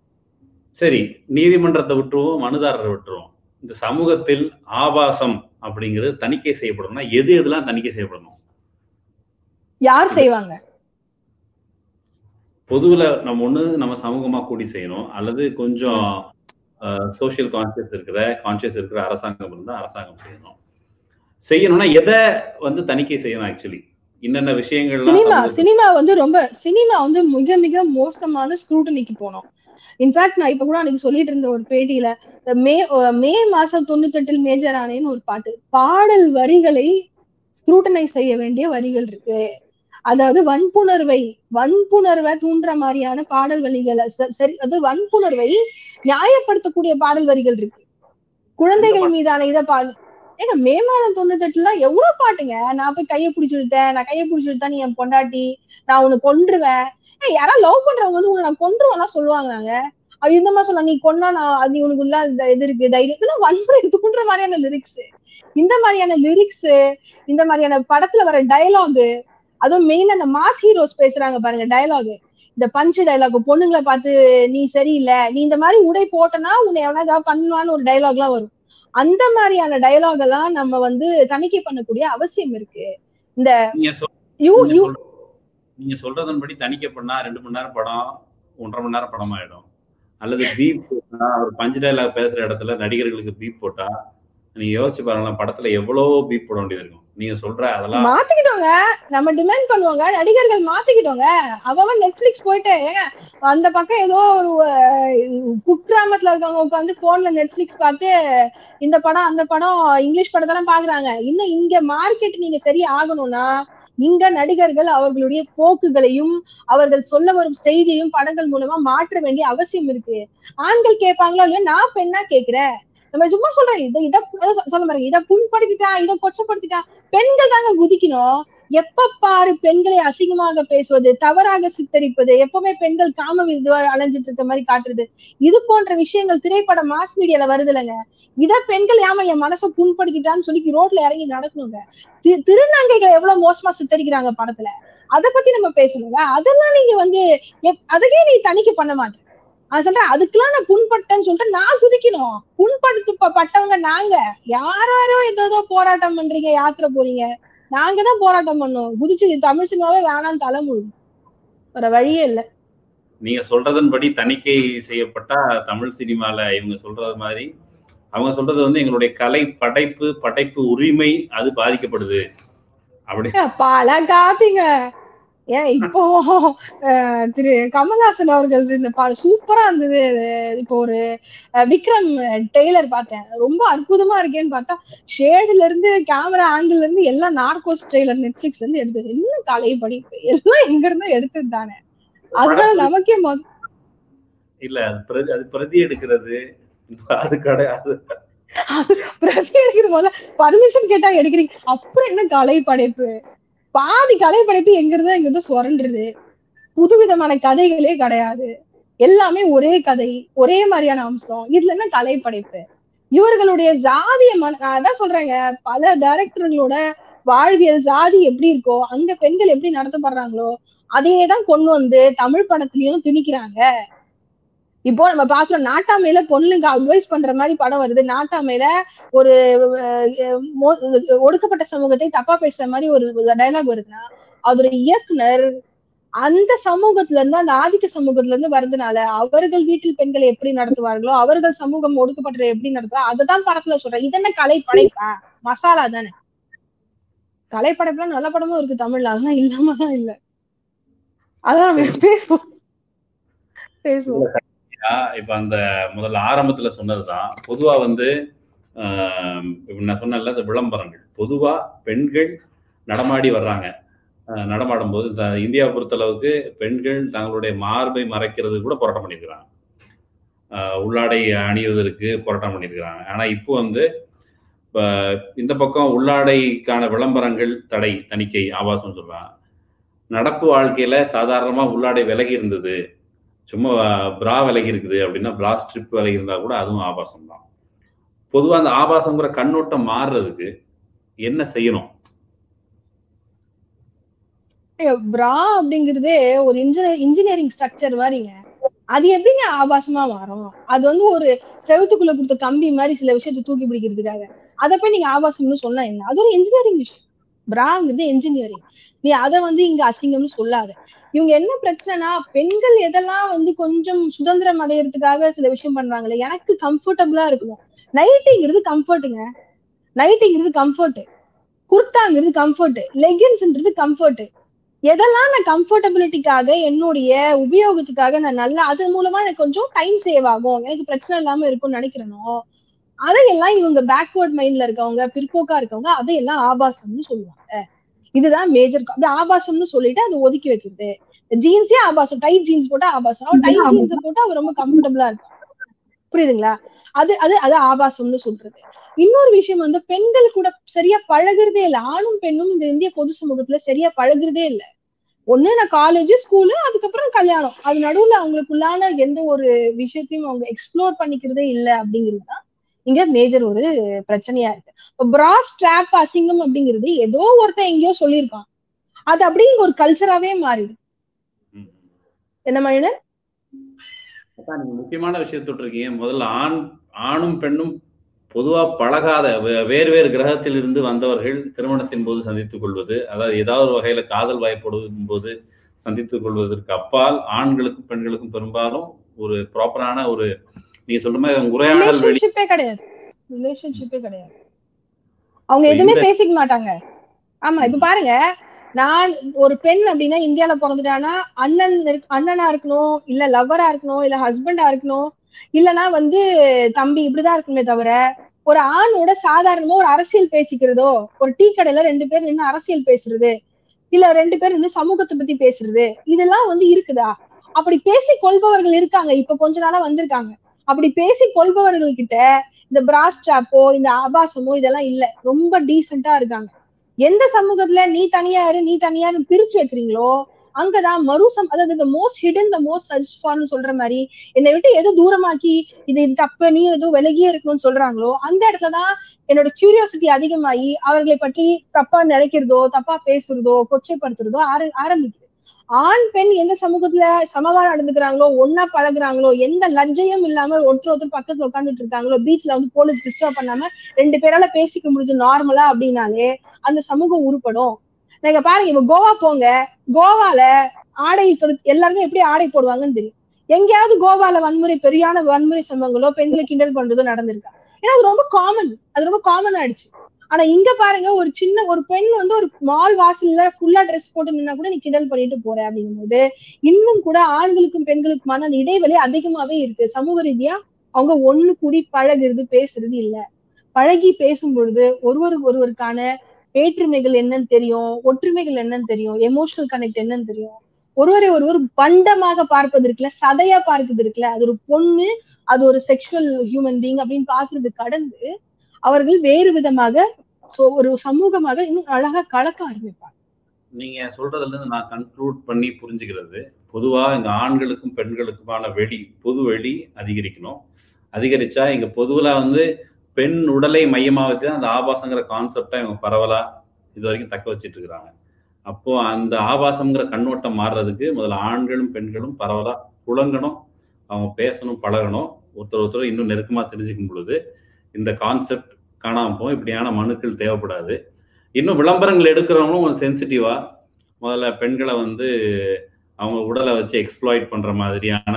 சரி நீதிமன்றத்தை விட்டுருவோம் மனுதாரரை விட்டுருவோம் இந்த சமூகத்தில் ஆபாசம் அப்படிங்கிறது தணிக்கை செய்யப்படணும்னா எது எதெல்லாம் தணிக்கை செய்யப்படணும் யார் செய்வாங்க பொதுவில் நம்ம ஒண்ணு நம்ம சமூகமா கூடி செய்யணும் அல்லது கொஞ்சம் சோஷியல் கான்சியஸ் இருக்கிற கான்சியஸ் இருக்கிற அரசாங்கம் இருந்தால் அரசாங்கம் செய்யணும் செய்யணும்னா எதை வந்து தணிக்கை செய்யணும் ஆக்சுவலி என்னென்ன விஷயங்கள்லாம் சினிமா சமூகத்துல- சினிமா வந்து ரொம்ப சினிமா வந்து மிக மிக மோசமான ஸ்க்ரூட்டனிக்கு போனோம் இன்ஃபேக்ட் நான் இப்ப கூட அன்னைக்கு சொல்லிட்டு இருந்த ஒரு பேட்டியில இந்த மே அஹ் மே மாசம் தொண்ணூத்தெட்டில் மேஜர் ஆனேன்னு ஒரு பாட்டு பாடல் வரிகளை ஸ்க்ரூட்டனைஸ் செய்ய வேண்டிய வரிகள் இருக்கு அதாவது வன்புணர்வை வன்புணர்வை தூண்டுற மாதிரியான பாடல் வரிகளை ச- சரி அது வன்புணர்வை நியாயப்படுத்தக்கூடிய பாடல் வரிகள் இருக்கு குழந்தைகள் மீதான இதை பா ஏங்க மே மாதம் தொண்ணூத்தெட்டுல எவ்வளவு பாட்டுங்க நான் போய் கையை பிடிச்சு இழுத்தேன் நான் கையை பிடிச்சு இழுத்தா நீ என் பொண்டாட்டி நான் உன்னை கொன்றுவேன் ஏய், யாராவது லவ் பண்றவங்க வந்து உன்னை நான் கொன்றுவேன்லாம் சொல்லுவாங்கங்க அது இந்த மாதிரி சொல்ல நீ கொன்னா நான் அது உனக்கு உள்ள இந்த இது இருக்கு தைரியம் இதெல்லாம் வன்முறை தூண்டுற மாதிரியான லிரிக்ஸ் இந்த மாதிரியான லிரிக்ஸ் இந்த மாதிரியான படத்துல வர டயலாக் அதுவும் மெயின் அந்த மாஸ் ஹீரோஸ் பேசுறாங்க பாருங்க டயலாக் இந்த பஞ்சு டயலாக் பொண்ணுங்களை பார்த்து நீ சரியில்லை நீ இந்த மாதிரி உடை போட்டனா உன்னை எவனா ஏதாவது பண்ணுவான்னு ஒரு டயலாக் எல்லாம் வரும் அந்த மாதிரியான டயலாக் எல்லாம் நம்ம வந்து தணிக்கை பண்ணக்கூடிய அவசியம் இருக்கு இந்த நீங்க சொல்- யூ நீங்க யூ சொல்ற- நீங்க சொல்றதன்படி தணிக்கை பண்ணா ரெண்டு மணி நேரம் படம் ஒன்றரை மணி நேரம் படம் ஆயிடும் அல்லது பீப் போட்டா ஒரு பஞ்சு டைலாக் பேசுற இடத்துல நடிகர்களுக்கு பீப் போட்டா நீங்க யோசிச்சு பாருங்களேன் படத்துல எவ்வளவோ பீப் போட வேண்டியது இருக்கும் நீங்க சொல்ற அதெல்லாம் மாத்திக்கிட்டோங்க நம்ம டிமாண்ட் பண்ணுவாங்க நடிகர்கள் மாத்திக்கிட்டோங்க அவன் நெட்ஃபிளிக்ஸ் போயிட்டு அந்த பக்கம் ஏதோ ஒரு அஹ், குக்கிராமத்துல இருக்கவங்க உட்காந்து போன்ல நெட்ஃபிளிக்ஸ் பார்த்து இந்த படம் அந்த படம் இங்கிலீஷ் படத்தெல்லாம் பாக்குறாங்க இன்னும் இங்க மார்க்கெட் நீங்க சரியா ஆகணும்னா இங்க நடிகர்கள் அவர்களுடைய போக்குகளையும் அவர்கள் சொல்ல வரும் செய்தியையும் படங்கள் மூலமா மாற்ற வேண்டிய அவசியம் இருக்கு ஆண்கள் கேட்பாங்களோ இல்லையா நான் பெண்ணா கேக்குறேன் நம்ம சும்மா சொல்றேன் இதை இதை அதான் சொ- சொல்ல பாருங்க இதை புண்படுத்திட்டா இதை கொச்சப்படுத்திட்டா பெண்கள் தாங்க குதிக்கணும் எப்ப பாரு பெண்களை அசிங்கமாக பேசுவது தவறாக சித்தரிப்பது எப்பவுமே பெண்கள் காம விதுவா அலைஞ்சிட்டு இருக்க மாதிரி காட்டுறது இது போன்ற விஷயங்கள் திரைப்பட மாஸ் மீடியால வருது இல்லைங்க இத பெண்கள் ஏமா என் மனசை புண்படுத்திட்டான்னு சொல்லி ரோட்ல இறங்கி நடக்கணுங்க தி- திருநங்கைகளை எவ்வளவு மோசமா சித்தரிக்கிறாங்க படத்துல அத பத்தி நம்ம பேசணுங்க அதெல்லாம் நீங்க வந்து எப்- அதையே நீ தணிக்கை பண்ண மாட்டேன் நான் சொல்றேன் அதுக்கெல்லாம் நான் புண்பட்டேன்னு சொல்லிட்டு நான் குதிக்கணும் புண்படுத்து ப- பட்டவங்க நாங்க யாராரோ ஏதோ ஏதோ போராட்டம் பண்றீங்க யாத்திரை போறீங்க நாங்க தான் போராட்டம் பண்ணோம் குதிச்சு தமிழ் சினிமாவே வேணாம் தலைமுழு வேற வழியே இல்ல நீங்க சொல்றதன்படி தணிக்கை செய்யப்பட்டா தமிழ் சினிமால இவங்க சொல்றது மாதிரி அவங்க சொல்றது வந்து எங்களுடைய கலை படைப்பு படைப்பு உரிமை அது பாதிக்கப்படுது அப்படி பல காப்பிங்க ஏன் இப்போ அஹ், திரு கமல்ஹாசன் அவர்கள் இந்த பாடம் சூப்பரா இருந்தது அது இப்போ ஒரு அஹ், விக்ரம் டெய்லர் பார்த்தேன் ரொம்ப அற்புதமா இருக்கேன்னு பார்த்தா ஷேடுல இருந்து கேமரா ஆங்கிள் இருந்து எல்லாம் நார்கோஸ் ட்ரெய்லர் நெட்ஃபிளிக்ஸ்ல இருந்து எடுத்தது என்ன கலை படிப்பு எல்லாம் எங்க இருந்து எடுத்தது தானே அதனால நமக்கே மொத இல்ல அது பிரதி அது பிரதி எடுக்கிறது அது கிடையாது பிரதி எடுக்கிறது முதல்ல பர்மிஷன் கேட்டா எடுக்கிறீங்க அப்புறம் என்ன கலை படைப்பு பாதி கலை படைப்பு எங்க இருந்தா எங்க இருந்து சுரண்டுறது புதுவிதமான கதைகளே கிடையாது எல்லாமே ஒரே கதை ஒரே மாதிரியான அம்சம் இதுல என்ன கலை படைப்பு இவர்களுடைய ஜாதிய மன நான் அதான் சொல்றேங்க பல டைரக்டர்களோட வாழ்வியல் ஜாதி எப்படி இருக்கோ அங்க பெண்கள் எப்படி நடத்தப்படுறாங்களோ அதையே தான் கொண்டு வந்து தமிழ் படத்துலயும் திணிக்கிறாங்க இப்போ நம்ம பாக்குறோம் நாட்டாமையில பொண்ணுங்க அட்வைஸ் பண்ற மாதிரி படம் வருது நாட்டாமையில ஒரு அஹ், மோ- ஒடுக்கப்பட்ட சமூகத்தை தப்பா பேசுற மாதிரி ஒரு டைலாக் வருதுன்னா அதோட இயக்குனர் அந்த சமூகத்துல இருந்து அந்த ஆதிக்க சமூகத்துல இருந்து வருதுனால அவர்கள் வீட்டில் பெண்களை எப்படி நடத்துவார்களோ அவர்கள் சமூகம் ஒடுக்கப்பட்ட எப்படி நடத்துவா அததான் படத்துல சொல்றேன் இது என்ன கலை படைப்பா மசாலா தானே கலை படைப்புலாம் நல்ல படமும் இருக்கு தமிழ்ல அதெல்லாம் இல்லாமலாம் இல்ல அதான் நம்ம பேசுவோம் பேசுவோம் இப்ப அந்த முதல்ல ஆரம்பத்துல சொன்னதுதான் பொதுவா வந்து ஆஹ் இப்ப நான் சொன்னேன்ல இந்த விளம்பரங்கள் பொதுவா பெண்கள் நடமாடி வர்றாங்க ஆஹ் நடமாடும் போது இந்த இந்தியாவை பொறுத்தளவுக்கு பெண்கள் தங்களுடைய மார்பை மறைக்கிறது கூட போராட்டம் பண்ணியிருக்கிறாங்க ஆஹ் உள்ளாடை அணிவதற்கு போராட்டம் பண்ணியிருக்கிறாங்க ஆனா இப்போ வந்து இப்ப இந்த பக்கம் உள்ளாடைக்கான விளம்பரங்கள் தடை தணிக்கை ஆபாசம் சொல்றாங்க நடப்பு வாழ்க்கையில சாதாரணமா உள்ளாடை விலகி இருந்தது சும்மா பிரா விலகி இருக்குது அப்படின்னா பிரா ஸ்ட்ரிப் விலகி இருந்தா கூட அதுவும் ஆபாசம் தான் பொதுவா அந்த ஆபாசங்கிற கண்ணோட்டம் மாறுறதுக்கு என்ன செய்யணும் பிரா அப்படிங்கிறதே ஒரு இன்ஜினியர் இன்ஜினியரிங் ஸ்ட்ரக்சர் மாதிரிங்க அது எப்படிங்க ஆபாசமா மாறும் அது வந்து ஒரு செவத்துக்குள்ள கொடுத்த கம்பி மாதிரி சில விஷயத்தை தூக்கி பிடிக்கிறதுக்காக அதை போய் நீங்க ஆபாசம்னு சொன்னா என்ன அது ஒரு இன்ஜினியரிங் விஷயம் பிராங்கிறது இன்ஜினியரிங் நீ அதை வந்து இங்க அசிங்கம்னு சொல்லாத இவங்க என்ன பிரச்சனைனா பெண்கள் எதெல்லாம் வந்து கொஞ்சம் சுதந்திரம் அடையறதுக்காக சில விஷயம் பண்றாங்களே எனக்கு கம்ஃபர்டபுளா இருக்கணும் நைட்டிங்கிறது கம்ஃபர்ட்டுங்க நைட்டிங்கிறது கம்ஃபர்ட் குர்தாங்கிறது கம்ஃபர்ட் லெகின்ஸ்ன்றது கம்ஃபர்ட் எதெல்லாம் நான் கம்ஃபர்டபிலிட்டிக்காக என்னுடைய உபயோகத்துக்காக நான் நல்லா அது மூலமா எனக்கு கொஞ்சம் டைம் சேவ் ஆகும் எனக்கு பிரச்சனை இல்லாம இருக்கும்னு நினைக்கிறனோ அதையெல்லாம் இவங்க பேக்வர்ட் மைண்ட்ல இருக்கவங்க பிற்போக்கா இருக்கவங்க அதையெல்லாம் ஆபாசம்னு சொல்லுவாங்க இதுதான் மேஜர் அப்படி ஆபாசம்னு சொல்லிட்டு அதை ஒதுக்கி வைக்கிறது ஜீன்ஸே ஆபாசம் டைட் ஜீன்ஸ் போட்டா ஆபாசம் அவன் டைட் ஜீன்ஸ் போட்டா அவன் ரொம்ப கம்ஃபர்டபுளா இருக்கும் புரியுதுங்களா அது அது அது ஆபாசம்னு சொல்றது இன்னொரு விஷயம் வந்து பெண்கள் கூட சரியா பழகுறதே இல்ல ஆணும் பெண்ணும் இந்த இந்திய பொது சமூகத்துல சரியா பழகுறதே இல்ல ஒண்ணு நான் காலேஜ் ஸ்கூலு அதுக்கப்புறம் கல்யாணம் அது நடுவுல அவங்களுக்குள்ளான எந்த ஒரு விஷயத்தையும் அவங்க எக்ஸ்ப்ளோர் பண்ணிக்கிறதே இல்ல அப்படிங்கிறது தான் இங்க மேஜர் ஒரு பிரச்சனையா இருக்கு இப்போ பிரா ஸ்ட்ராப் அசிங்கம் அப்படிங்கிறது ஏதோ ஒருத்தன் எங்கேயோ சொல்லியிருப்பான் அது அப்படியே இங்க ஒரு கல்ச்சராவே மாறிடுது என்ன மாதிரி அக்கா, நீங்க முக்கியமான விஷயத்தை தொட்டிருக்கீங்க முதல்ல ஆண் ஆணும் பெண்ணும் பொதுவா பழகாத வே- வேறு வேறு கிரகத்தில் இருந்து வந்தவர்கள் திருமணத்தின் போது சந்தித்துக் கொள்வது அதாவது ஏதாவது ஒரு வகையில காதல் வாய்ப்படுவதும் போது சந்தித்துக் கொள்வதற்கு அப்பால் ஆண்களுக்கும் பெண்களுக்கும் பெரும்பாலும் ஒரு ப்ராப்பரான ஒரு நீங்க சொல்ற மாதிரி உரையாடல் வெளி ரிலேஷன்ஷிப்பே கிடையாது ரிலேஷன்ஷிப்பே கிடையாது அவங்க எதுவுமே இந்த- பேசிக்க மாட்டாங்க ஆமா இப்ப பாருங்க நான் ஒரு பெண் அப்படின்னா இந்தியால பிறந்துட்டானா அண்ணன் இருக்- அண்ணனா இருக்கணும் இல்ல லவ்வரா இருக்கணும் இல்ல ஹஸ்பண்டா இருக்கணும் இல்லனா வந்து தம்பி இப்படிதான் இருக்கணுமே தவிர ஒரு ஆணோட சாதாரணமா ஒரு அரசியல் பேசிக்கிறதோ ஒரு டீ கடையில ரெண்டு பேர் நின்று அரசியல் பேசுறது இல்ல ரெண்டு பேர் நின்று சமூகத்தை பத்தி பேசுறது இதெல்லாம் வந்து இருக்குதா அப்படி பேசி கொள்பவர்கள் இருக்காங்க இப்ப கொஞ்ச நாளா வந்திருக்காங்க அப்படி பேசி கொள்பவர்கள் கிட்ட இந்த பிராஸ் ட்ராப்போ இந்த ஆபாசமோ இதெல்லாம் இல்ல ரொம்ப டீசெண்டா இருக்காங்க எந்த சமூகத்துல நீ தனியா இரு நீ தனியாரு பிரிச்சு வைக்கிறீங்களோ அங்கதான் மறுசம் அதாவது இந்த most hidden the most search ஃபார்னு சொல்ற மாதிரி என்னை விட்டு எது தூரமாக்கி இது இது தப்பு நீ எதுவும் விலகியே இருக்கணும்னு சொல்றாங்களோ அந்த இடத்துலதான் என்னோட கியூரியாசிட்டி அதிகமாகி அவர்களை பற்றி தப்பா நினைக்கிறதோ தப்பா பேசுறதோ கொச்சைப்படுத்துறதோ ஆர ஆரம்பிக்குது ஆண் பெண் எந்த சமூகத்துல சமமா நடந்துக்கிறாங்களோ ஒன்னா பழகுறாங்களோ எந்த லஞ்சையும் இல்லாம ஒருத்தர் ஒருத்தர் பக்கத்துல உட்காந்துட்டு இருக்காங்களோ பீச்ல வந்து போலீஸ் டிஸ்டர்ப் பண்ணாம ரெண்டு பேரால பேசிக்க முடிஞ்சு நார்மலா அப்படின்னாலே அந்த சமூகம் உருப்படும் நீங்க பாருங்க இப்ப கோவா போங்க கோவால ஆடை தொடு- எல்லாருமே எப்படி ஆடை போடுவாங்கன்னு தெரியும் எங்கேயாவது கோவால வன்முறை பெரியான வன்முறை சம்பவங்களோ பெண்களை கிண்டல் பண்றதோ நடந்திருக்கா ஏன்னா அது ரொம்ப காமன் அது ரொம்ப காமன் ஆயிடுச்சு ஆனா இங்க பாருங்க ஒரு சின்ன ஒரு பெண் வந்து ஒரு மால் வாசல்ல ஃபுல்லா ட்ரெஸ் போட்டு நின்னா கூட நீ கிண்டல் பண்ணிட்டு போற அப்படிங்கும்போது இன்னும் கூட ஆண்களுக்கும் பெண்களுக்குமான அந்த இடைவெளி அதிகமாவே இருக்கு சமூக ரீதியா அவங்க ஒண்ணு கூடி பழகுறது பேசுறது இல்ல பழகி பேசும் பொழுது ஒருவர் ஒருவருக்கான வேற்றுமைகள் என்னன்னு தெரியும் ஒற்றுமைகள் என்னன்னு தெரியும் எமோஷனல் கனெக்ட் என்னன்னு தெரியும் ஒருவரை ஒருவர் பண்டமாக பார்ப்பது இருக்குல்ல சதையா பார்ப்பது இருக்குல்ல அது ஒரு பொண்ணு அது ஒரு செக்ஷுவல் ஹியூமன் பீங் அப்படின்னு பாக்குறது கடந்து அவர்கள் வேறு விதமாக so- ஒரு சமூகமாக இன்னும் அழகா கலக்க ஆரம்பிப்பாங்க நீங்க சொல்றதுல இருந்து நான் கன்க்ளூட் பண்ணி புரிஞ்சுக்கிறது பொதுவா இந்த ஆண்களுக்கும் பெண்களுக்குமான வெளி பொது வெளி அதிகரிக்கணும் அதிகரிச்சா இங்க பொதுவில் வந்து பெண் உடலை மையமாக வச்சு அந்த ஆபாசங்கிற கான்செப்டை இவங்க பரவலா இது வரைக்கும் தக்க வச்சிட்டு இருக்கிறாங்க அப்போ அந்த ஆபாசம்ங்கிற கண்ணோட்டம் மாறுறதுக்கு முதல்ல ஆண்களும் பெண்களும் பரவலா புழங்கணும் அவங்க பேசணும் பழகணும் ஒருத்தர் ஒருத்தர் இன்னும் நெருக்கமா தெரிஞ்சுக்கும் பொழுது இந்த கான்செப்ட் காணாம போகும் இப்படியான மனுக்கள் தேவைப்படாது இன்னும் விளம்பரங்கள் எடுக்கிறவங்களும் கொஞ்சம் சென்சிட்டிவா முதல்ல பெண்களை வந்து அவங்க உடலை வச்சு எக்ஸ்ப்ளாய்ட் பண்ற மாதிரியான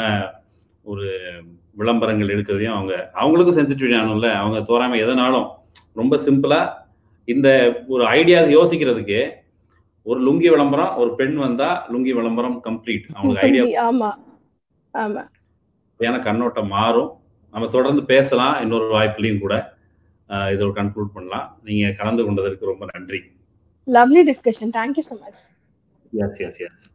ஒரு விளம்பரங்கள் எடுக்கிறதையும் அவங்க அவங்களுக்கும் சென்சிட்டிவிட்டி ஆகணும்ல அவங்க தோறாம எதனாலும் ரொம்ப சிம்பிளா இந்த ஒரு ஐடியா யோசிக்கிறதுக்கு ஒரு லுங்கி விளம்பரம் ஒரு பெண் வந்தா லுங்கி விளம்பரம் கம்ப்ளீட் அவங்களுக்கு ஐடியா ஆமா ஆமா சரியான கண்ணோட்டம் மாறும் நம்ம தொடர்ந்து பேசலாம் இன்னொரு வாய்ப்புலையும் கூட ஆஹ் இதை கன்க்ளூட் பண்ணலாம் நீங்க கலந்து கொண்டதற்கு ரொம்ப நன்றி lovely discussion thank you so much yes yes S